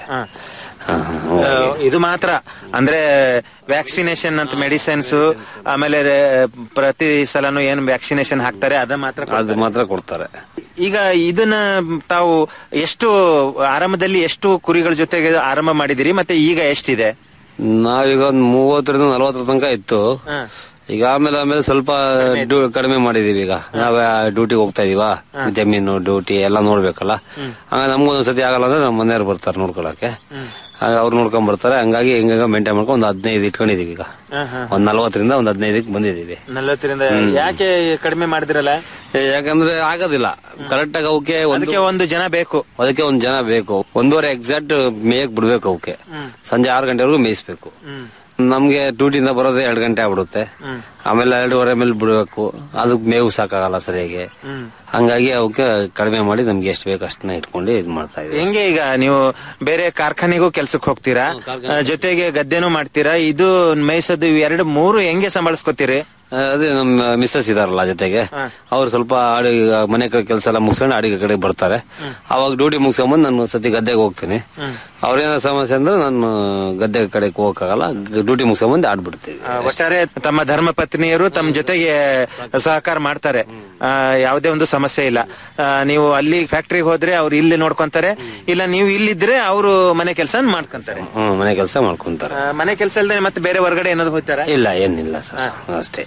ಇದು ಮಾತ್ರ ಅಂದ್ರೆ ವ್ಯಾಕ್ಸಿನೇಷನ್ ಅಂತ ಮೆಡಿಸಿನ್ಸ್ ಆಮೇಲೆ ರೇ- ಪ್ರತಿ ಸಲನು ಏನ್ ವ್ಯಾಕ್ಸಿನೇಷನ್ ಹಾಕ್ತಾರೆ ಅದ ಮಾತ್ರ ಕೊಡ್ತಾರೆ. ಅದು ಮಾತ್ರ ಕೊಡ್ತಾರೆ ಈಗ ಇದನ್ನ ತಾವು ಎಷ್ಟು ಆರಂಭದಲ್ಲಿ ಎಷ್ಟು ಕುರಿಗಳ ಜೊತೆಗೆ ಆರಂಭ ಮಾಡಿದಿರಿ ಮತ್ತೆ ಈಗ ಎಷ್ಟಿದೆ ನಾವೀಗ ಒಂದ್ ಮೂವತ್ತರಿಂದ ನಲವತ್ತರ ತನಕ ಇತ್ತು ಈಗ ಆಮೇಲೆ ಆಮೇಲೆ ಸ್ವಲ್ಪ ಡ್ಯೂ- ಕಡಿಮೆ ಮಾಡಿದೀವಿ ಈಗ ನಾವೇ ಡ್ಯೂಟಿಗೆ ಹೋಗ್ತಾ ಇದೀವಾ ಜಮೀನು ಡ್ಯೂಟಿ ಎಲ್ಲ ನೋಡ್ಬೇಕಲ್ಲ ಹಂಗ ನಮ್ಗೂ ಒಂದ್ಸತಿ ಆಗಲ್ಲ ಅಂದ್ರೆ ನಮ್ಮ ಮನೆಯವ್ರು ಬರ್ತಾರೆ ನೋಡ್ಕೊಳಕ್ಕೆ ಆಗ ಅವ್ರು ನೋಡ್ಕೊಂಡ್ ಬರ್ತಾರೆ ಹಂಗಾಗಿ ಹಿಂಗ ಮೇಂಟೈನ್ ಮಾಡ್ಕೊಂಡು ಒಂದ್ ಹದಿನೈದು ಇಟ್ಕೊಂಡಿದೀವಿ ಈಗ ಒಂದ್ ನಲವತ್ತರಿಂದ ಒಂದ್ ಹದಿನೈದಕ್ಕೆ ಬಂದಿದೀವಿ ನಲ್ವತ್ತರಿಂದ ಯಾಕೆ ಕಡಿಮೆ ಮಾಡಿದಿರಲ್ಲ ಏ, ಯಾಕಂದ್ರೆ ಆಗೋದಿಲ್ಲ ಕರೆಕ್ಟ್ ಆಗಿ ಅವಕ್ಕೆ ಒಂದು ಅದಕ್ಕೆ ಒಂದು ಜನ ಬೇಕು ಅದಕ್ಕೆ ಒಂದ್ ಜನ ಬೇಕು ಒಂದೂವರೆ ಎಕ್ಸಾಕ್ಟ್ ಮೇಯಕ್ ಬಿಡ್ಬೇಕು ಅವಕ್ಕೆ ಸಂಜೆ ಆರು ಗಂಟೆವರೆಗೂ ಮೇಯಿಸ್ಬೇಕು ನಮ್ಗೆ ಡ್ಯೂಟಿಯಿಂದ ಬರೋದೇ ಎರಡು ಗಂಟೆ ಆಗ್ಬಿಡುತ್ತೆ ಆಮೇಲೆ ಎರಡೂವರೆ ಮೇಲೆ ಬಿಡ್ಬೇಕು ಅದಕ್ಕೆ ಮೇವು ಸಾಕಾಗಲ್ಲ ಸರಿಯಾಗಿ ಹಂಗಾಗಿ ಅವಕ್ಕೆ ಕಡಿಮೆ ಮಾಡಿ ನಮ್ಗೆ ಎಷ್ಟು ಬೇಕು ಅಷ್ಟನ್ನ ಇಟ್ಕೊಂಡು ಇದ್ ಮಾಡ್ತಾ ಇದೀವಿ ಹೆಂಗೆ ಈಗ ನೀವು ಬೇರೆ ಕಾರ್ಖಾನೆಗೂ ಕೆಲ್ಸಕ್ಕೆ ಹೋಗ್ತೀರಾ ಆ, ಜೊತೆಗೆ ಗದ್ದೆನೂ ಮಾಡ್ತೀರಾ ಇದು ಮೇಯ್ಸೋದು ಇವ್ ಎರಡು ಮೂರು ಹೆಂಗೆ ಸಂಭಾಳಿಸ್ಕೊತೀರಿ ಆ, ಅದೇ ನಮ್ಮ ಮಿಸ್ಸಸ್ ಇದಾರಲ್ಲ ಜೊತೆಗೆ ಅವ್ರು ಸ್ವಲ್ಪ ಅಡಿಗೆ ಮನೆ ಕಡೆ ಕೆಲಸ ಎಲ್ಲ ಮುಗಿಸ್ಕೊಂಡು ಅಡಿಗೆ ಕಡೆ ಬರ್ತಾರೆ ಅವಾಗ ಡ್ಯೂಟಿ ಮುಗಿಸ್ಕೊಂಬಂದು ನಾನು ಸತಿ ಗದ್ದೆಗೆ ಹೋಗ್ತೀನಿ ಅವ್ರೇನಾದ್ರು ಸಮಸ್ಯೆ ಅಂದ್ರೆ ನಾನು ಗದ್ದೆ ಕಡೆಗೆ ಹೋಗಕ್ಕಾಗಲ್ಲ ಡ್ಯೂಟಿ ಮುಗಿಸ್ಕೊಂಬಂದು ಆಡ್ಬಿಡ್ತೀವಿ ಆ, ಒಟ್ಟಾರೆ ತಮ್ಮ ಧರ್ಮ ಪತ್ನಿಯರು ತಮ್ಮ ಜೊತೆಗೆ ಸಹಕಾರ ಮಾಡ್ತಾರೆ ಆ, ಯಾವುದೇ ಒಂದು ಸಮಸ್ಯೆ ಇಲ್ಲ ಆ, ನೀವು ಅಲ್ಲಿ ಫ್ಯಾಕ್ಟ್ರಿಗೆ ಹೋದ್ರೆ ಅವ್ರು ಇಲ್ಲಿ ನೋಡ್ಕೊಂತಾರೆ ಇಲ್ಲ ನೀವು ಇಲ್ಲಿದ್ರೆ ಅವರು ಮನೆ ಕೆಲಸ ಮಾಡ್ಕೊಂತಾರೆ ಹ್ಮ್ ಮನೆ ಕೆಲಸ ಮಾಡ್ಕೊಂತಾರೆ ಆ, ಮನೆ ಕೆಲಸ ಇಲ್ಲದೆ ಮತ್ತೆ ಬೇರೆ ಹೊರಗಡೆ ಏನಾದ್ರು ಹೋಗ್ತಾರ ಇಲ್ಲ ಏನಿಲ್ಲ ಸರ್ ಅಷ್ಟೇ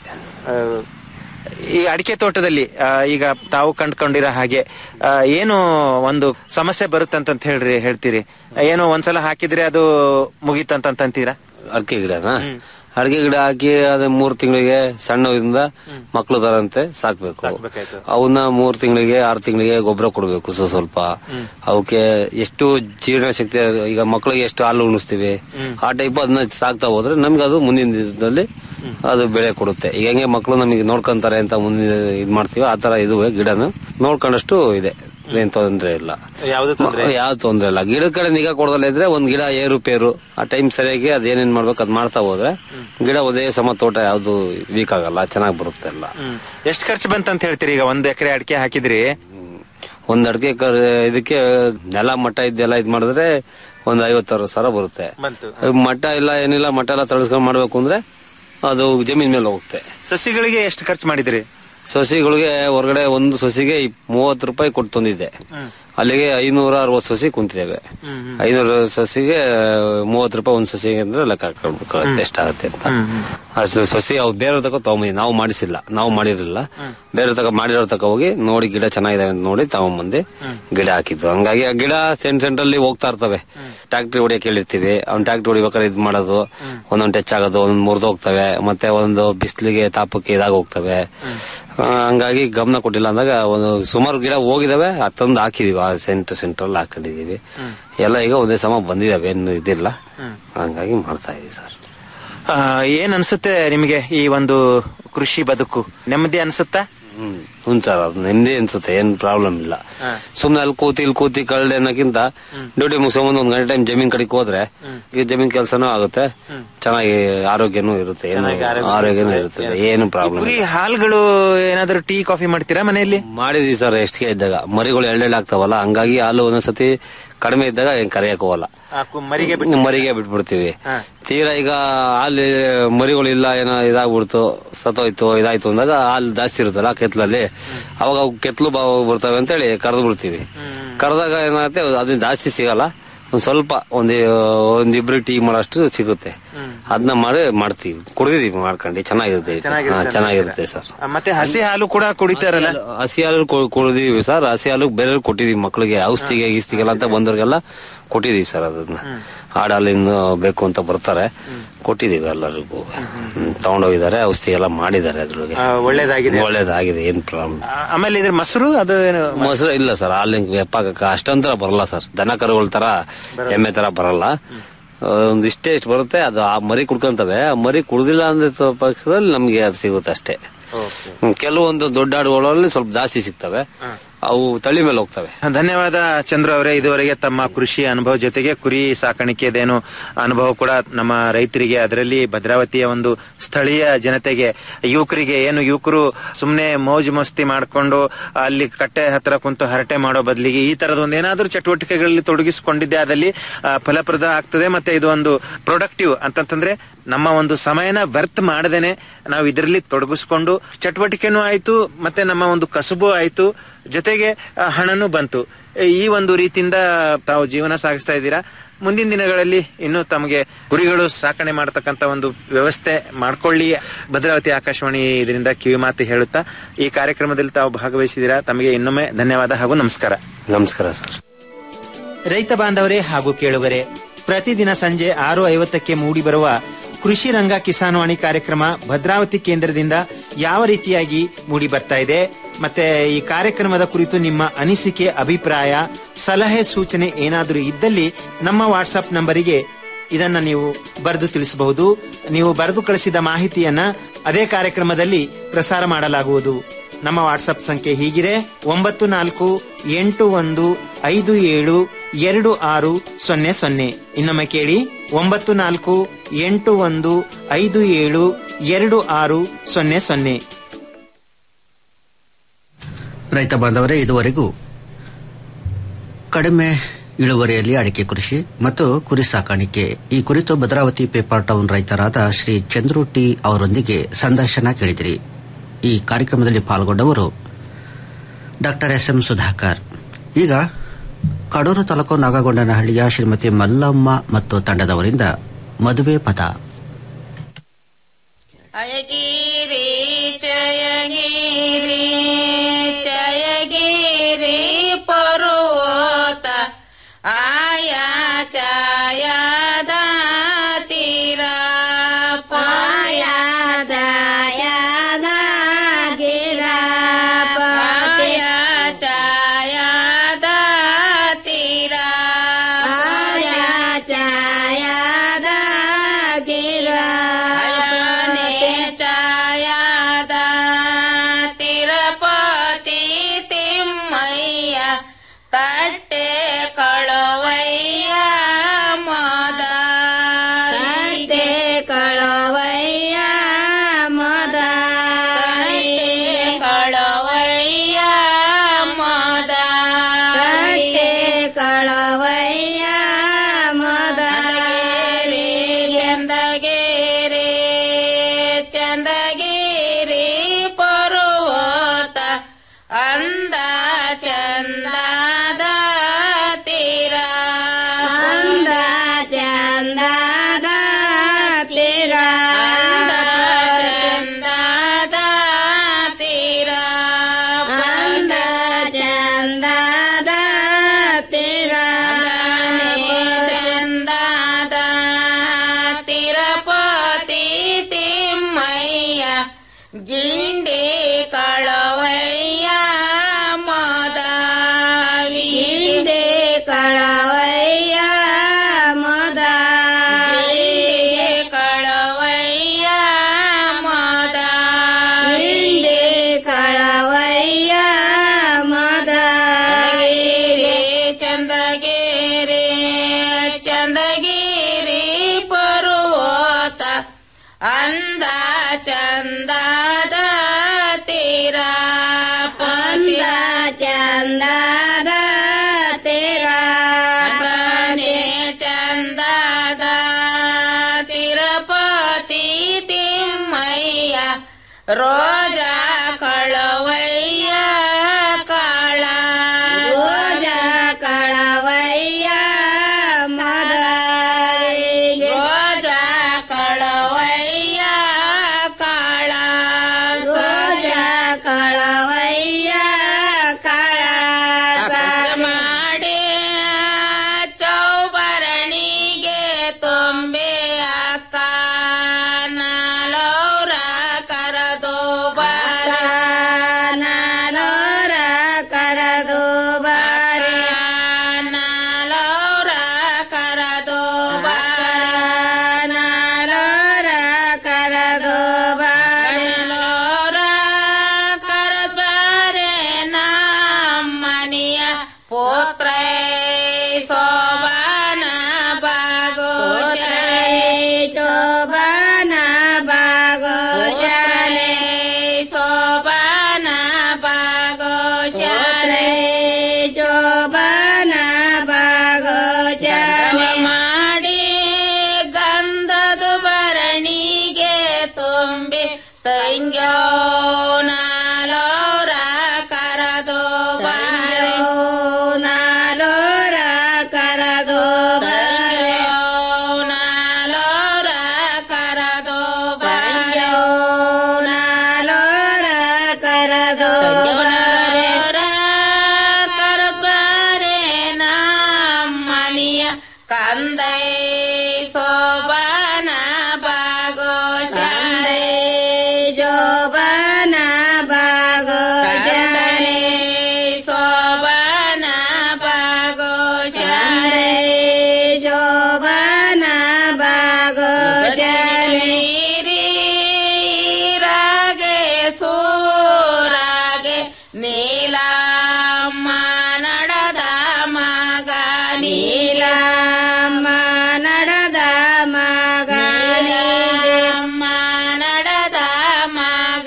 ಈ ಅಡಿಕೆ ತೋಟದಲ್ಲಿ ಆ, ಈಗ ತಾವು ಕಂಡ್ಕೊಂಡಿರೋ ಹಾಗೆ ಆ, ಏನು ಒಂದು ಸಮಸ್ಯೆ ಬರುತ್ತಂತ ಹೇಳ್ರಿ ಹೇಳ್ತೀರಿ ಏನು ಒಂದ್ಸಲ ಹಾಕಿದ್ರೆ ಅದು ಮುಗೀತಂತ ಅಂತೀರಾ ಅಡಿಕೆ ಗಿಡನ ಅಡಿಕೆ ಗಿಡ ಹಾಕಿ ಅದ ಮೂರ್ ತಿಂಗಳಿಗೆ ಸಣ್ಣದಿಂದ ಮಕ್ಳು ತರಂತೆ ಸಾಕ್ಬೇಕು ಅವನ್ನ ಮೂರ್ ತಿಂಗಳಿಗೆ ಆರು ತಿಂಗಳಿಗೆ ಗೊಬ್ಬರ ಕೊಡ್ಬೇಕು ಸ್ವಲ್ಪ ಸ್ವಲ್ಪ ಅವಕ್ಕೆ ಎಷ್ಟು ಜೀರ್ಣ ಶಕ್ತಿ ಈಗ ಮಕ್ಳಿಗೆ ಎಷ್ಟು ಹಾಲು ಉಣಿಸ್ತೀವಿ ಆ ಟೈಪ್ ಅದನ್ನ ಸಾಕ್ತಾ ಹೋದ್ರೆ ನಮ್ಗೆ ಅದು ಮುಂದಿನ ದಿವಸದಲ್ಲಿ ಅದು ಬೆಳೆ ಕೊಡುತ್ತೆ ಈಗ ಹೆಂಗೆ ಮಕ್ಳು ನಮಗೆ ನೋಡ್ಕೊಂತಾರೆ ಅಂತ ಮುಂದಿನ ಇದ್ ಮಾಡ್ತೀವಿ ಆ ತರ ಇದು ಗಿಡನ ನೋಡ್ಕೊಂಡಷ್ಟು ಇದೆ ಏನ್ ತೊಂದ್ರೆ ಇಲ್ಲ ಯಾವ್ದು ತೊಂದ್ರೆ ಯಾವ ತೊಂದ್ರೆ ಇಲ್ಲ ಗಿಡದ ಕಡೆ ನಿಗಾ ಕೊಡದಲ್ಲ ಇದ್ರೆ ಒಂದ್ ಗಿಡ ಏರು ಪೇರು ಆ ಟೈಮ್ ಸರಿಯಾಗಿ ಅದ್ ಏನೇನ್ ಮಾಡ್ಬೇಕು ಅದ್ ಮಾಡ್ತಾ ಹೋದ್ರೆ ಗಿಡ ಒಂದೇ ಸಮ ತೋಟ ಯಾವ್ದು ವೀಕ್ ಆಗಲ್ಲ ಚೆನ್ನಾಗ್ ಬರುತ್ತೆ ಎಲ್ಲ ಎಷ್ಟು ಖರ್ಚು ಬಂತಂತ ಹೇಳ್ತೀರಿ ಈಗ ಒಂದ್ ಎಕರೆ ಅಡಿಕೆ ಹಾಕಿದ್ರಿ ಒಂದ್ ಅಡಿಕೆ ಕರ್- ಇದಕ್ಕೆ ನೆಲ ಮಟ್ಟ ಇದೆಲ್ಲ ಇದ್ ಮಾಡಿದ್ರೆ ಒಂದ್ ಐವತ್ತಾರು ಸಾವಿರ ಬರುತ್ತೆ ಬಂತು ಮಟ್ಟ ಇಲ್ಲ ಏನಿಲ್ಲ ಮಟ್ಟ ಎಲ್ಲ ತಳಸ್ಕೊಂಡ್ ಮಾಡ್ಬೇಕು ಅಂದ್ರೆ ಅದು ಜಮೀನ್ ಮೇಲೆ ಹೋಗುತ್ತೆ ಸಸಿಗಳಿಗೆ ಎಷ್ಟು ಖರ್ಚು ಮಾಡಿದ್ರಿ ಸಸಿಗಳಿಗೆ ಹೊರಗಡೆ ಒಂದು ಸಸಿಗೆ ಮೂವತ್ತು ರೂಪಾಯಿ ಕೊಟ್ಟು ತಂದಿದ್ದೆ ಅಲ್ಲಿಗೆ ಐನೂರ ಅರವತ್ತು ಸಸಿ ಕುಂತಿದ್ದೇವೆ ಐನೂರು ಸಸಿಗೆ ಮೂವತ್ತು ರೂಪಾಯಿ ಒಂದು ಸಸಿಗೆ ಅಂದ್ರೆ ಲೆಕ್ಕ ಹಾಕೊಳ್ಬೇಕು ಎಷ್ಟಾಗುತ್ತೆ ಅಂತ ಅಷ್ಟು ಸಸಿ ಅವು ಬೇರೆ ತಕ ತಗೊಂಬಂದಿ ನಾವು ಮಾಡಿಸಿಲ್ಲ ನಾವು ಮಾಡಿರಲಿಲ್ಲ ಬೇರೆ ತಕ ಮಾಡಿರೋ ತಕ ಹೋಗಿ ನೋಡಿ ಗಿಡ ಚೆನ್ನಾಗಿದಾವೆ ಅಂತ ನೋಡಿ ತಗೊಂಬಂದು ಗಿಡ ಹಾಕಿದ್ದು ಹಂಗಾಗಿ ಆ ಗಿಡ ಸೆಂಟ್ ಸೆಂಟ್ರಲ್ಲಿ ಹೋಗ್ತಾ ಇರ್ತವೆ ಟ್ಯಾಕ್ಟ್ರಿ ಹೊಡಿಯಕ್ ಹೇಳಿರ್ತೀವಿ ಅವ್ನ್ ಟ್ಯಾಕ್ಟ್ರಿ ಹೊಡಿಬೇಕಾದ್ರೆ ಇದ್ ಮಾಡೋದು ಒಂದೊಂದು ಟಚ್ ಆಗೋದು ಒಂದೊಂದು ಮುರಿದು ಹೋಗ್ತವೆ ಮತ್ತೆ ಒಂದು ಬಿಸಿಲಿಗೆ ತಾಪಕ್ಕೆ ಇದಾಗ ಹೋಗ್ತವೆ ಆ, ಹಂಗಾಗಿ ಗಮನ ಕೊಟ್ಟಿಲ್ಲ ಅಂದಾಗ ಒಂದು ಸುಮಾರು ಗಿಡ ಹೋಗಿದಾವೆ ತಂದು ಹಾಕಿದೀವಿ ಆ ಸೆಂಟರ್ ಸೆಂಟ್ರಲ್ಲಿ ಹಾಕೊಂಡಿದೀವಿ ಎಲ್ಲ ಈಗ ಒಂದೇ ಸಮ ಬಂದಿದಾವೆ ಏನು ಇದಿಲ್ಲ ಹಂಗಾಗಿ ಮಾಡ್ತಾ ಇದೀವಿ ಸರ್ ಆ, ಏನ್ ಅನ್ಸುತ್ತೆ ನಿಮಗೆ ಈ ಒಂದು ಕೃಷಿ ಬದುಕು ನೆಮ್ಮದಿ ಅನ್ಸುತ್ತಾ ಹ್ಮ್ ಹ್ಞೂ ಸರ್ ಅದು ನೆಮ್ಮದಿ ಅನ್ಸುತ್ತೆ ಏನ್ ಪ್ರಾಬ್ಲಮ್ ಇಲ್ಲ ಸುಮ್ನೆ ಅಲ್ಲಿ ಕೂತಿ ಇಲ್ಲಿ ಕೂತಿ ಕಳ್ಳೆ ಅನ್ನೋಕ್ಕಿಂತ ಡ್ಯೂಟಿ ಮುಗಿಸ್ಕೊಂಬಂದು ಒಂದ್ ಗಂಟೆ ಟೈಮ್ ಜಮೀನ್ ಕಡೆಗೆ ಹೋದ್ರೆ ಈ ಜಮೀನ್ ಕೆಲಸನೂ ಆಗುತ್ತೆ ಚೆನ್ನಾಗಿ ಆರೋಗ್ಯನೂ ಇರುತ್ತೆ ಏನು ಆರೋಗ್ಯನೂ ಇರುತ್ತದೆ ಏನು ಪ್ರಾಬ್ಲಮ್ ಕುರಿ ಹಾಲ್ಗಳು ಏನಾದ್ರು ಟೀ ಕಾಫಿ ಮಾಡ್ತೀರಾ ಮನೆಯಲ್ಲಿ ಮಾಡಿದೀವಿ ಸರ್ ಎಷ್ಟಿಗೆ ಇದ್ದಾಗ ಮರಿಗಳು ಎಳ್ಳೆಳ್ಳು ಆಗ್ತಾವಲ್ಲ ಹಂಗಾಗಿ ಹಾಲು ಒಂದೊಂದ್ಸತಿ ಕಡಿಮೆ ಇದ್ದಾಗ ಏನ್ ಕರೆಯಕ್ ಹೋಗಲ್ಲ ಆ, ಕು- ಮರಿಗೆ ಮರಿಗೆ ಬಿಟ್ಬಿಡ್ತೀವಿ ತೀರಾ ಈಗ ಹಾಲು ಮರಿಗಳು ಇಲ್ಲ ಏನೋ ಇದಾಗ್ಬಿಡ್ತು ಸತ್ತೋಯ್ತು ಇದಾಯ್ತು ಅಂದಾಗ ಹಾಲು ಜಾಸ್ತಿ ಇರುತ್ತಲ್ಲ ಕೆತ್ಲಲ್ಲಿ ಅವಾಗ ಅವು ಕೆತ್ಲು ಬಾವು ಬರ್ತವೆ ಅಂತೇಳಿ ಕರೆದು ಬಿಡ್ತೀವಿ ಕರೆದಾಗ ಏನಾಗುತ್ತೆ ಅದನ್ನ ಜಾಸ್ತಿ ಸಿಗಲ್ಲ ಒಂದ್ ಸ್ವಲ್ಪ ಒಂದ್ ಒಂದಿಬ್ರು ಟೀ ಮಾಡೋಷ್ಟು ಸಿಗುತ್ತೆ ಅದನ್ನ ಮಾಡಿ ಮಾಡ್ತೀವಿ ಕುಡ್ದಿದೀವಿ ಮಾಡ್ಕೊಂಡು ಚೆನ್ನಾಗಿರುತ್ತೆ ಹಾ, ಚೆನ್ನಾಗಿರುತ್ತೆ ಸರ್ ಆ, ಮತ್ತೆ ಹಸಿ ಹಾಲು ಕೂಡ ಕುಡಿತಾರಲ್ಲ ಹಸಿ ಹಾಲು ಕೊ- ಕುಡ್ದಿದೀವಿ ಸರ್ ಹಸಿ ಹಾಲು ಬೇರೆ ಕೊಟ್ಟಿದೀವಿ ಮಕ್ಳಿಗೆ ಔಷಧಿಗೆ ಗೀಸ್ತಿಗೆಲ್ಲ ಅಂತ ಬಂದವ್ರಿಗೆಲ್ಲ ಕೊಟ್ಟಿದೀವಿ ಸರ್ ಅದನ್ನ ಆಡಾಲಿನ ಬೇಕು ಅಂತ ಬರ್ತಾರೆ ಕೊಟ್ಟಿದೀವಿ ಎಲ್ಲರಿಗೂ ಹ್ಮ್, ತಗೊಂಡೋಗಿದ್ದಾರೆ ಔಷಧಿ ಎಲ್ಲ ಮಾಡಿದ್ದಾರೆ ಅದ್ರೊಳಗೆ ಆ, ಒಳ್ಳೇದಾಗಿದೆ ಒಳ್ಳೇದಾಗಿದೆ ಏನ್ ಪ್ರಾಬ್ಲಮ್ ಆ, ಆಮೇಲೆ ಇದ್ರ ಮೊಸರು ಅದು ಏನು ಮೊಸರು ಇಲ್ಲ ಸರ್ ಹಾಲಿನ ವ್ಯಾಪಾರಕ್ಕೆ ಅಷ್ಟೊಂತರ ಬರಲ್ಲ ಸರ್ ದನ ಕರುಗಳ ತರ ಎಮ್ಮೆ ತರ ಬರಲ್ಲ ಆ, ಒಂದಿಷ್ಟೇ ಇಷ್ಟು ಬರುತ್ತೆ ಅದು ಆ ಮರಿ ಕುಡ್ಕೊಂತವೆ ಆ ಮರಿ ಕುಡ್ದಿಲ್ಲ ಅಂದ್ರೆ ಪಕ್ಷದಲ್ಲಿ ನಮ್ಗೆ ಅದು ಸಿಗುತ್ತೆ ಅಷ್ಟೇ ಹ್ಮ್, ಕೆಲವೊಂದು ದೊಡ್ಡ ಆಡುಗಳಲ್ಲಿ ಸ್ವಲ್ಪ ಜಾಸ್ತಿ ಸಿಗ್ತವೆ ಅವು ತಳಿ ಮೇಲೆ ಹೋಗ್ತವೆ ಧನ್ಯವಾದ ಚಂದ್ರ ಅವರೇ ಇದುವರೆಗೆ ತಮ್ಮ ಕೃಷಿ ಅನುಭವ ಜೊತೆಗೆ ಕುರಿ ಸಾಕಾಣಿಕೆದೇನು ಅನುಭವ ಕೂಡ ನಮ್ಮ ರೈತರಿಗೆ ಅದರಲ್ಲಿ ಭದ್ರಾವತಿಯ ಒಂದು ಸ್ಥಳೀಯ ಜನತೆಗೆ ಯುವಕರಿಗೆ ಏನು ಯುವಕರು ಸುಮ್ಮನೆ ಮೋಜು ಮಸ್ತಿ ಮಾಡ್ಕೊಂಡು ಅಲ್ಲಿ ಕಟ್ಟೆ ಹತ್ರ ಕುಂತು ಹರಟೆ ಮಾಡೋ ಬದಲಿಗೆ ಈ ತರದ ಒಂದು ಏನಾದ್ರೂ ಚಟುವಟಿಕೆಗಳಲ್ಲಿ ತೊಡಗಿಸಿಕೊಂಡಿದ್ದೆ ಅದಲ್ಲಿ ಆ, ಫಲಪ್ರದ ಆಗ್ತದೆ ಮತ್ತೆ ಇದು ಒಂದು ಪ್ರೊಡಕ್ಟಿವ್ ಅಂತಂತಂದ್ರೆ ನಮ್ಮ ಒಂದು ಸಮಯನ ವ್ಯರ್ಥ ಮಾಡದೇನೆ ನಾವು ಇದರಲ್ಲಿ ತೊಡಗಿಸ್ಕೊಂಡು ಚಟುವಟಿಕೆನೂ ಆಯ್ತು ಮತ್ತೆ ನಮ್ಮ ಒಂದು ಕಸುಬು ಆಯ್ತು ಜೊತೆಗೆ ಆ, ಹಣನೂ ಬಂತು ಈ ಒಂದು ರೀತಿಯಿಂದ ತಾವು ಜೀವನ ಸಾಗಿಸ್ತಾ ಇದ್ದೀರಾ ಮುಂದಿನ ದಿನಗಳಲ್ಲಿ ಇನ್ನು ತಮಗೆ ಕುರಿಗಳು ಸಾಕಣೆ ಮಾಡತಕ್ಕಂತ ಒಂದು ವ್ಯವಸ್ಥೆ ಮಾಡ್ಕೊಳ್ಳಿ ಭದ್ರಾವತಿ ಆಕಾಶವಾಣಿ ಇದರಿಂದ ಕಿವಿ ಮಾತು ಹೇಳುತ್ತಾ ಈ ಕಾರ್ಯಕ್ರಮದಲ್ಲಿ ತಾವು ಭಾಗವಹಿಸಿದ್ದೀರಾ ತಮಗೆ ಇನ್ನೊಮ್ಮೆ ಧನ್ಯವಾದ ಹಾಗೂ ನಮಸ್ಕಾರ ನಮಸ್ಕಾರ ಸರ್ ರೈತ ಬಾಂಧವರೇ ಹಾಗೂ ಕೇಳುಗರೆ ಪ್ರತಿದಿನ ಸಂಜೆ ಆರು ಐವತ್ತಕ್ಕೆ ಮೂಡಿ ಬರುವ ಕೃಷಿ ರಂಗ ಕಿಸಾನ್ವಾಣಿ ಕಾರ್ಯಕ್ರಮ ಭದ್ರಾವತಿ ಕೇಂದ್ರದಿಂದ ಯಾವ ರೀತಿಯಾಗಿ ಮೂಡಿ ಬರ್ತಾ ಇದೆ ಮತ್ತೆ ಈ ಕಾರ್ಯಕ್ರಮದ ಕುರಿತು ನಿಮ್ಮ ಅನಿಸಿಕೆ ಅಭಿಪ್ರಾಯ ಸಲಹೆ ಸೂಚನೆ ಏನಾದರೂ ಇದ್ದಲ್ಲಿ ನಮ್ಮ ವಾಟ್ಸ್ಆಪ್ ನಂಬರಿಗೆ ಇದನ್ನ ನೀವು ಬರೆದು ತಿಳಿಸಬಹುದು ನೀವು ಬರೆದು ಕಳಿಸಿದ ಮಾಹಿತಿಯನ್ನ ಅದೇ ಕಾರ್ಯಕ್ರಮದಲ್ಲಿ ಪ್ರಸಾರ ಮಾಡಲಾಗುವುದು ನಮ್ಮ ವಾಟ್ಸಪ್ ಸಂಖ್ಯೆ ಹೀಗಿದೆ ಒಂಬತ್ತು ನಾಲ್ಕು ಎಂಟು ಒಂದು ಐದು ಏಳು ಎರಡು ಆರು ಸೊನ್ನೆ ಸೊನ್ನೆ ಇನ್ನೊಮ್ಮೆ ಕೇಳಿ ಒಂಬತ್ತು ನಾಲ್ಕು ಎಂಟು ಒಂದು ಐದು ಏಳು ಎರಡು ಆರು ಸೊನ್ನೆ ಸೊನ್ನೆ ರೈತ ಬಾಂಧವರೇ ಇದುವರೆಗೂ ಕಡಿಮೆ ಇಳುವರಿಯಲ್ಲಿ ಅಡಿಕೆ ಕೃಷಿ ಮತ್ತು ಕುರಿ ಸಾಕಾಣಿಕೆ ಈ ಕುರಿತು ಭದ್ರಾವತಿ ಪೇಪರ್ ಟೌನ್ ರೈತರಾದ ಶ್ರೀ ಚಂದ್ರು ಟಿ ಅವರೊಂದಿಗೆ ಸಂದರ್ಶನ ಕೇಳಿದಿರಿ ಈ ಕಾರ್ಯಕ್ರಮದಲ್ಲಿ ಪಾಲ್ಗೊಂಡವರು ಡಾಕ್ಟರ್ ಎಸ್ ಎಂ ಸುಧಾಕರ್ ಈಗ ಕಡೂರು ತಾಲೂಕು ನಾಗಗೊಂಡನಹಳ್ಳಿಯ ಶ್ರೀಮತಿ ಮಲ್ಲಮ್ಮ ಮತ್ತು ತಂಡದವರಿಂದ ಮದುವೆ ಪದ ಅಯಗಿರಿ ಜಯಗಿರಿ ಜಯಗಿರಿ ಪರ್ವತ ಆಯಾ ಛಾಯಾದ ತೀರ ಪಾಯದ ಯಾದ ಗಿರ ಪಾಯ ಛಾಯಾದ ತೀರ ಪಾಯ ಛಾಯಾದ ಗಿರ ಛಾಯಾದ ತಿರುಪತಿ ತಿಮ್ಮಯ್ಯ ತಟ್ಟೆ ಕಳವಯ್ಯ ಮದ ತಟ್ಟೆ ಕಳವಯ್ಯ ಮದ ಕಳವಯ್ಯ ಮದ ತಟ್ಟೆ ಕಳವಯ್ಯ ಮದ ಚಂದಗೇರಿ ಚಂದಗಿರಿ ಪರ್ವತ ಅಂದ ಚಂದದ ತೀರ ಅಂದ ಚಂದದ ತೀರ ಅಂದ ಚಂದದ ತೀರ ಅಂದ ಚಂದದ ತೀರ ಚಂದದ ತಿರುಪತಿ ತಿಮ್ಮಯ್ಯ ಗಿಂಡಿ ಕಳವಯ್ಯ ಮದ ಗಿಂಡಿ ಕಳವಯ್ಯ ಮದ ಕಳವಯ್ಯ ಮದ ಗಿಂಡಿ ಕಳವಯ್ಯ ಮದ ಚಂದಗಿರಿ ಚಂದಗಿರಿ ಪರ್ವತ ಅಂದ ಚಂದದ ತೀರ ಅಂದ ಚಂದದ ತೀರ ಚಂದದ ತಿರುಪತಿ ತಿಮ್ಮಯ್ಯ ರೋಜಾ ಕಳವಯ್ಯ ಕಾಳ ರೋಜಾ ಕಳವಯ್ಯ ಮದ ರೋಜಾ ಕಳವಯ್ಯ ಕಾಳ ರೋಜಾ ಕಳವಯ್ಯ ಕಾಳ ಮಾಡಿ ಚೌಬರಣಿಗೆ ಬಂಗ್ಯೋ ನಾಲೋರ ಕರದು ಬಂಗ್ಯೋ ನಾಲೋರ ಕರದು ಬಂಗ್ಯೋ ನಾಲೋರ ಕರದು ಬಂಗ್ಯೋ ನಾಲೋರ ಕರದು ಕರಬಾರೆ ನಮ್ಮನಿಯ ಕಂದೈ ಸೋಬನ ಬಾಗೋ ಶಾಲೆ ಜೋಬನ ಬಾಗೋ ಶಾಲೆ ಸೋಬನ ಬಾಗೋ ಶಾಲೆ ಜೋಬನ ಬಾಗೋ ಶಾಲೆ ರಾಗೆ ಸೂರಾಗೆ ನೀಲಮ್ಮ ನಡದ ಮಗ ನೀಲಮ್ಮ ನಡದ ಮಗ ನೀಲಮ್ಮ ನಡದ ಮಗ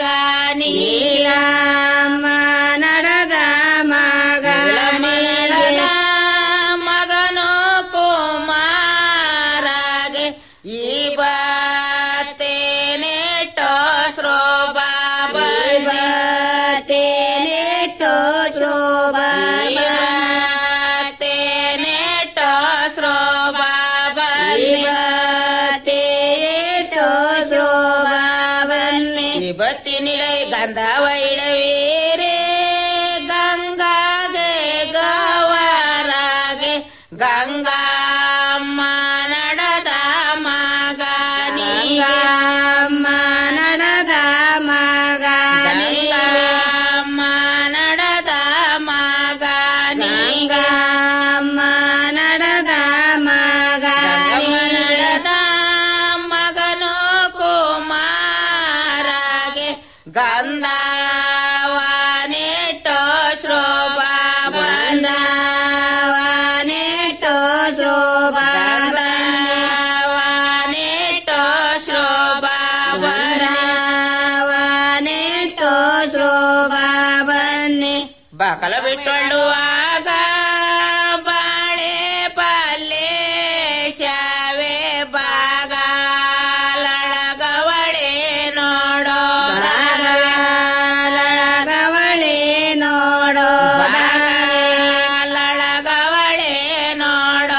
ನೀಲಮ್ಮ ನಡದ ಮಗ ನೀಲದ ಮಗನು ಕುಮಾರಾಗೆ ಈ ಬತ್ತೇನೆಟೋ ಸ್ರೋಬಾಬ ಬತ್ತೇನೆಟೋ ಸ್ರೋಬಾಬ ಬತ್ತೇನೆಟೋ ಸ್ರೋಬಾಬ ಬತ್ತೇನೆಟೋ ಸ್ರೋಬಾಬನ್ನೇ ಬತ್ತಿನಿಳೈ ಗಂಧವ ಇಡವೀರೆ ಗಂಗಾಗೆ ಗವರಾಗೆ ಗಂಗಮ್ಮ ನಡದ ಮಗ ನೀಗಮ್ಮ ನಡದ ಮಗ ನೀಗಮ್ಮ ನಡದ ಮಗ ನೀಗಮ್ಮ ನಡದ ಮಗ ನೀಡದ ಮಗನು ಕುಮಾರಾಗೆ ಗಂಧವನೆಟೋ ಶ್ರೋಭಾವ ಗಂಧವನೆಟೋ ಶ್ರೋಭಾವ ಗಂಧವನೆಟೋ ಶ್ರೋಭಾವ ಗಂಧವನೆಟೋ ಶ್ರೋಭಾವನ್ನೇ ಬಕಲ ಬಿಟ್ಟೊಳ್ಳುವಾಗ ಬಾಳೆ ಪಲ್ಲೆ ಶಾವೆ ಬಾಗಲಳಗವಳೆ ನೋಡೋ ಲಳಗವಳೆ ನೋಡೋ ಲಳಗವಳೆ ನೋಡೋ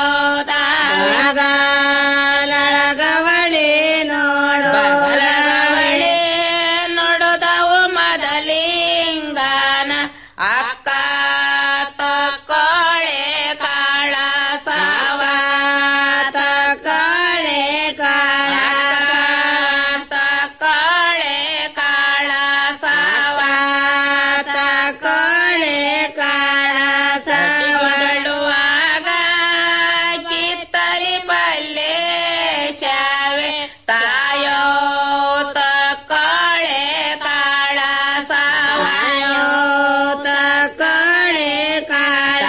ಲಳಗವಳೆ ನೋಡೋ ಲಳಗವಳೆ ನೋಡೋದವು ಮೊದಲಿಂಗನ ಅಕ್ಕ ತಕ್ಕೋಳೆ ಕಾಳ ಸಾವ ತಕ್ಕೋಳೆ ಕಾಳ ತಕ್ಕೋಳೆ ಕಾಳ ಸಾವ ತಕ್ಕೋಳೆ ಕಾಳ ಸಾವಡುವಾಗ ಕಿತ್ತಲಿ ಪಲ್ಲೆ ಶಾವೆ ತಾಯೋ ತಕ್ಕೋಳೆ ಕಾಳ ಸಾವಯೋ ತಕ್ಕೋಳೆ ಕಾಳ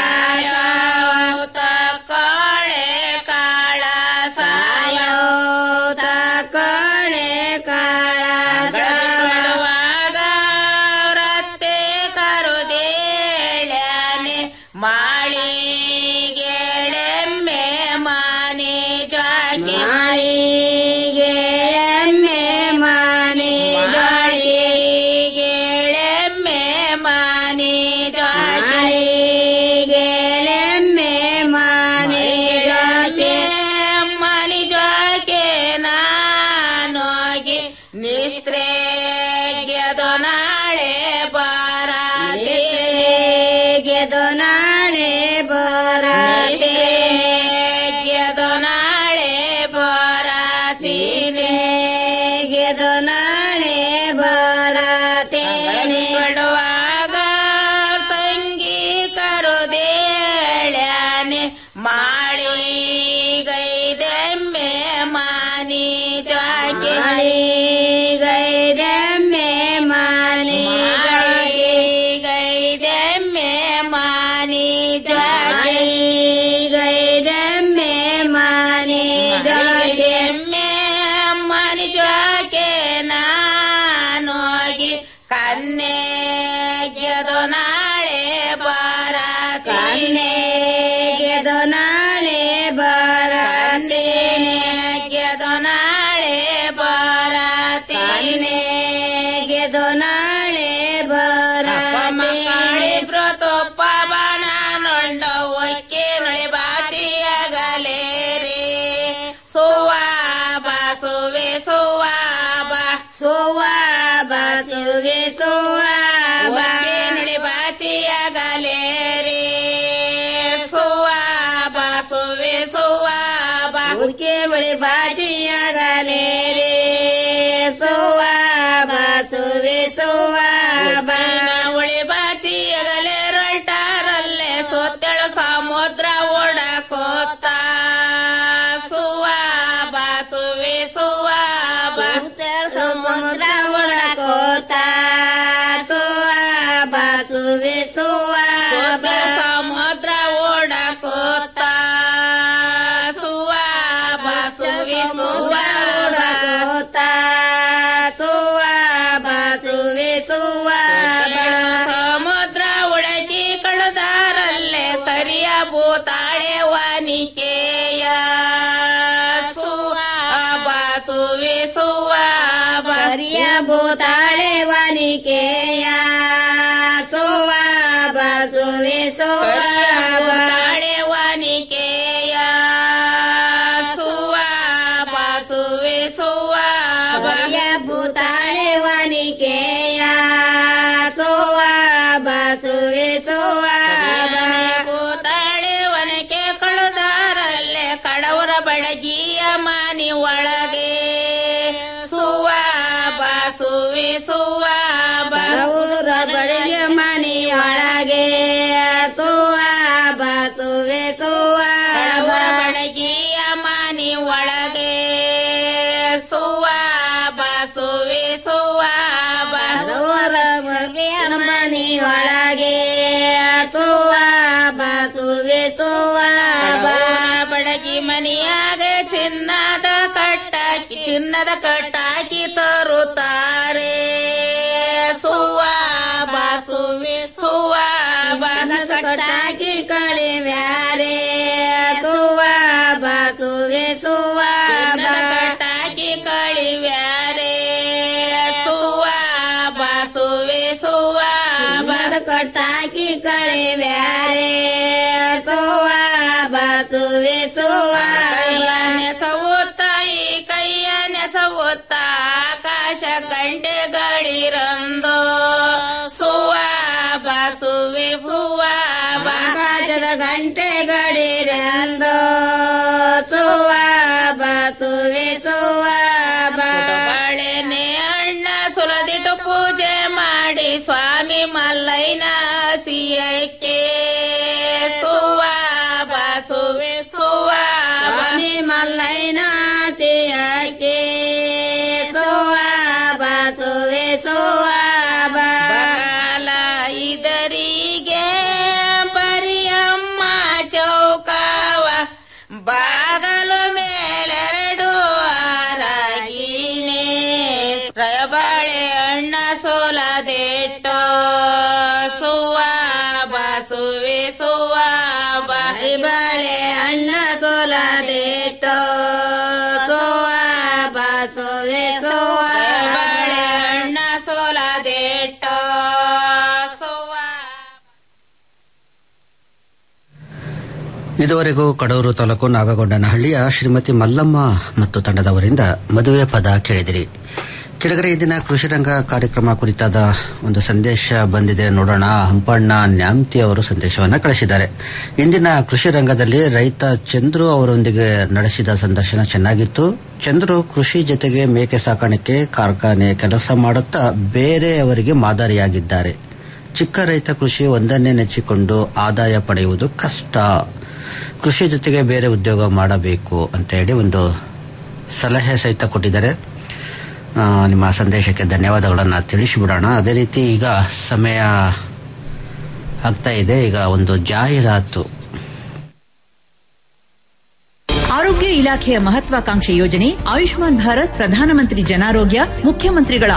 ತಕ್ಕೋಳೆ ಕಾಳ ಸಾಯೋ ತಕ್ಕೋಳೆ ಕಾಳ ಸಾವಯುವಾಗ ರತ್ತೆ ಕರುದೇಳನೆ ಮಾಳಿಗೆಳೆಮ್ಮೆ ಮಾನೆ ಜಾಗೆ ಮಾಳಿಗೆಳೆಮ್ಮೆ ಮಾನೆ ಗೆಳೆಮ್ಮೆ ಮಾನೆ ಜಾಗೆ ಗೆಳೆಮ್ಮೆ ಮಾನೆ ಜಾಗೆ ಮನಿ ಜಾಗೆ ನಾನೋಗಿ ನಿಸ್ತ್ರೇಗ್ಯದು ನಾಳೆ ಬಾರಾದೆ ಗೆದು ನಾಳೆ ಬಾರಾದೆ ಗೆದು ನಾಳೆ ಬಾರಾತೀನಿ ಗೆದು ನಾಳೆ ಬಾರಾತೀನಿ ಕೊಡುವಾಗ ತಂಗಿ ಕರುದೇಳ್ಯಾನೆ ಮಾಳಿಗೈದೆಮ್ಮೆ ಮಾನಿ ಜಾಗೆ ಗೈದೆಮ್ಮೆ ಮಾನಿ ಗೈದೆಮ್ಮೆ ಮಾನಿ ಜಾಗೆ ಗೈದೆಮ್ಮೆ ಮಾನಿ ಜಾಗೆಮ್ಮೆ ಮಾನಿ ಜಾಗೆ ನಾನೋಗಿ ಕನ್ನೆ ಗೆದು ನಾಳೆ ಬಾರ ಕನ್ನೆ ಗೆದು ನಾಳೆ ಬಾರ ಗೆದು ನಾಳೆ ಬಾರ ಗೆದು ನಾಳೆ ಬರ ಮಕ್ಕಳಿಬ್ರು ತುಪ್ಪ ಬನ ನೊಂಡ ಒಕ್ಕೆ ನೊಳೆ ಬಾಚಿಯಾಗಲೇ ರೇ ಸುವಾಬ ಸುವೆ ಸುವಾಬ ಸುವಾಬ ಸುವೆ ಸುವಾಬ ನೊಳೆ ಬಾಚಿಯಾಗಲೇ ರೇ ಸುವಾಬ ಸುವೆ ಸುವಾಬ ಉಕ್ಕೆ ಬಳಿ ಬಾಚಿಯಾಗಲೇ ರೇ ಸುವಾಬ ಸುವೆ ಸುವಾಬ ಉಳಿ ಬಾಚಿಯಾಗಲೇ ರೊಲ್ಟಾರಲ್ಲೇ ಸೊತ್ತೆಳು ಸಮುದ್ರ ಓಡಕೋತ ಸುವಾಬ ಸುವೆ ಸುವಾಬ ಸಮುದ್ರ ಓಡಕೋತ ಸುವಾಬ ಸುವೆ ಸುವಾಬ ಸಮುದ್ರ ಓಡಕೋತ ಸುವಾಬ ಸುವೆ ಸುವಾಬ ಸುವಾಬ ಸುವೆ ಸುವಾಬ ಸಮುದ್ರ ಒಳಗಿ ಕಳೆದಾರಲ್ಲೇ ಕರಿಯ ಭೂತಾಳೆ ವಾನಿಕೆಯ ಸುವಾಬ ಸುವೆ ಸುವಾಬ ಕರಿಯ ಭೂತಾಳೆ ವಾನಿಕೆಯ ಸುವಾಬ ಸುವೆ ಸುವಾಬ ತಾಳೆ ವಾನಿಕೆಯ ಸುವಾಬ ಸುವೆ ಸುವಾಬ ಭೂತಾಳೆ ವಾನಿಕೆಯ ಸುವಾಬ ಸುವೆ ಸುವಾಬ ಭೂತಾಳೆ ವನಕೆ ಕಳುದಾರಲ್ಲೇ ಕಡವರ ಬಡಗಿಯ ಮಾನಿ ಒಳಗೆ ಸುವಾಬ ಸುವೆ ಸುವಾಬ ಊರ ಬಡಗಿಯ ಮನಿ ಒಳಗೆ ಸುವಾಬ ಸುವೆ ಸುವಾಬ ಬಡಗಿಯ ಮನಿ ಒಳಗೆ ಸುವಾಬ ಸುವೆ ಸುವಾಬ ಊರ ಬಡಗಿಯ ಮನಿ ಒಳಗೆ ಸುವಾಬ ಸುವೆ ಸುವಾಬ ಬಡಗಿ ಮನಿಯಾಗ ಚಿನ್ನದ ಕಟ್ಟಾಕಿ ಚಿನ್ನದ ಕಟ್ಟಾಕಿ ತರುತ್ತಾರೆ ಸುವಾಬ ಸುವೆ ಸುವಾಬ ಕಟ್ಟಾಕಿ ಕಳಿವ್ಯಾರೆ ಸುವಾಬ ಸುವೆ ಸುವಾಬ ಕಟ್ಟಾಕಿ ಕಳಿವ್ಯಾರೆ ಸುವಾಬ ಸುವೆ ಸುವಾಬ ಕಟ್ಟಾಕಿ ಕಳಿವ್ಯಾರೆ ಸುವಾಬ ಸುವೆ ಸುವಾಬ ನೆಸವುತ್ತಾಯಿ ಕೈಯ ನೆಸವುತ್ತ ಆಕಾಶ ಗಂಟೆಗಳಿರಂದು ಸುವಾಬ ಸುವೆ ಸುವಾಬ ಆಕಾಶದ ಗಂಟೆಗಳಿರಂದು ಸುವಾಬ ಸುವೆ ಸುವಾಬ ಬಾಳೆನೆ ಅಣ್ಣ ಸುಲದಿಟ್ಟು ಪೂಜೆ ಮಾಡಿ ಸ್ವಾಮಿ ಮಲ್ಲೈನ ಸಿಯಕ್ಕೆ ಸುವಾಬ ಸುವೆ ಸುವಾಬ ಮಲ್ಲೈನ ಸಿಯಕ್ಕೆ ಸುವಾಬ ಸುವೆ ಸುವಾಬ ಕಾಲ ಇದರಿಗೆ ಬರಿಯಮ್ಮ ಚೌಕಾವ ಬಾಗಲು ಮೇಲೆರಡು ಆರಾಗಿನೇ ಬಾಳೆ ಅಣ್ಣ ಸೋಲದೆಟ್ಟೋ ಸುವಾಬ ಸುವೆ ಸುವಾಬ ಬಾಳೆ ಅಣ್ಣ ಸೋಲದೆಟ್ಟೋ ಸುವಾಬ ಸುವೆ ಸುವಾಬ ಬಾಳೆ ಅಣ್ಣ ಸೋಲದೆಟ್ಟೋ ಇದುವರೆಗೂ ಕಡೂರು ತಾಲೂಕು ನಾಗಗೊಂಡನಹಳ್ಳಿಯ ಶ್ರೀಮತಿ ಮಲ್ಲಮ್ಮ ಮತ್ತು ತಂಡದವರಿಂದ ಮದುವೆ ಪದ ಕೇಳಿದಿರಿ ಕೆಳಗರೆ ಈ ದಿನ ಕೃಷಿ ರಂಗ ಕಾರ್ಯಕ್ರಮ ಕುರಿತಾದ ಒಂದು ಸಂದೇಶ ಬಂದಿದೆ ನೋಡೋಣ ಹಂಪಣ್ಣ ನ್ಯಾಮ್ತಿ ಅವರು ಸಂದೇಶವನ್ನು ಕಳಿಸಿದ್ದಾರೆ ಇಂದಿನ ಕೃಷಿ ರಂಗದಲ್ಲಿ ರೈತ ಚಂದ್ರು ಅವರೊಂದಿಗೆ ನಡೆಸಿದ ಸಂದರ್ಶನ ಚೆನ್ನಾಗಿತ್ತು ಚಂದ್ರು ಕೃಷಿ ಜೊತೆಗೆ ಮೇಕೆ ಸಾಕಾಣಿಕೆ ಕಾರ್ಖಾನೆ ಕೆಲಸ ಮಾಡುತ್ತಾ ಬೇರೆಯವರಿಗೆ ಮಾದರಿಯಾಗಿದ್ದಾರೆ ಚಿಕ್ಕ ರೈತ ಕೃಷಿ ಒಂದನ್ನೇ ನೆಚ್ಚಿಕೊಂಡು ಆದಾಯ ಪಡೆಯುವುದು ಕಷ್ಟ ಕೃಷಿ ಜೊತೆಗೆ ಬೇರೆ ಉದ್ಯೋಗ ಮಾಡಬೇಕು ಅಂತ ಹೇಳಿ ಒಂದು ಸಲಹೆ ಸಹಿತ ಕೊಟ್ಟಿದ್ದಾರೆ ಆ, ನಿಮ್ಮ ಸಂದೇಶಕ್ಕೆ ಧನ್ಯವಾದಗಳನ್ನು ತಿಳಿಸಿಬಿಡೋಣ ಅದೇ ರೀತಿ ಈಗ ಸಮಯ ಆಗ್ತಾ ಇದೆ ಈಗ ಒಂದು ಜಾಹೀರಾತು ಆರೋಗ್ಯ ಇಲಾಖೆಯ ಮಹತ್ವಾಕಾಂಕ್ಷೆ ಯೋಜನೆ ಆಯುಷ್ಮಾನ್ ಭಾರತ್ ಪ್ರಧಾನಮಂತ್ರಿ ಜನಾರೋಗ್ಯ ಮುಖ್ಯಮಂತ್ರಿಗಳ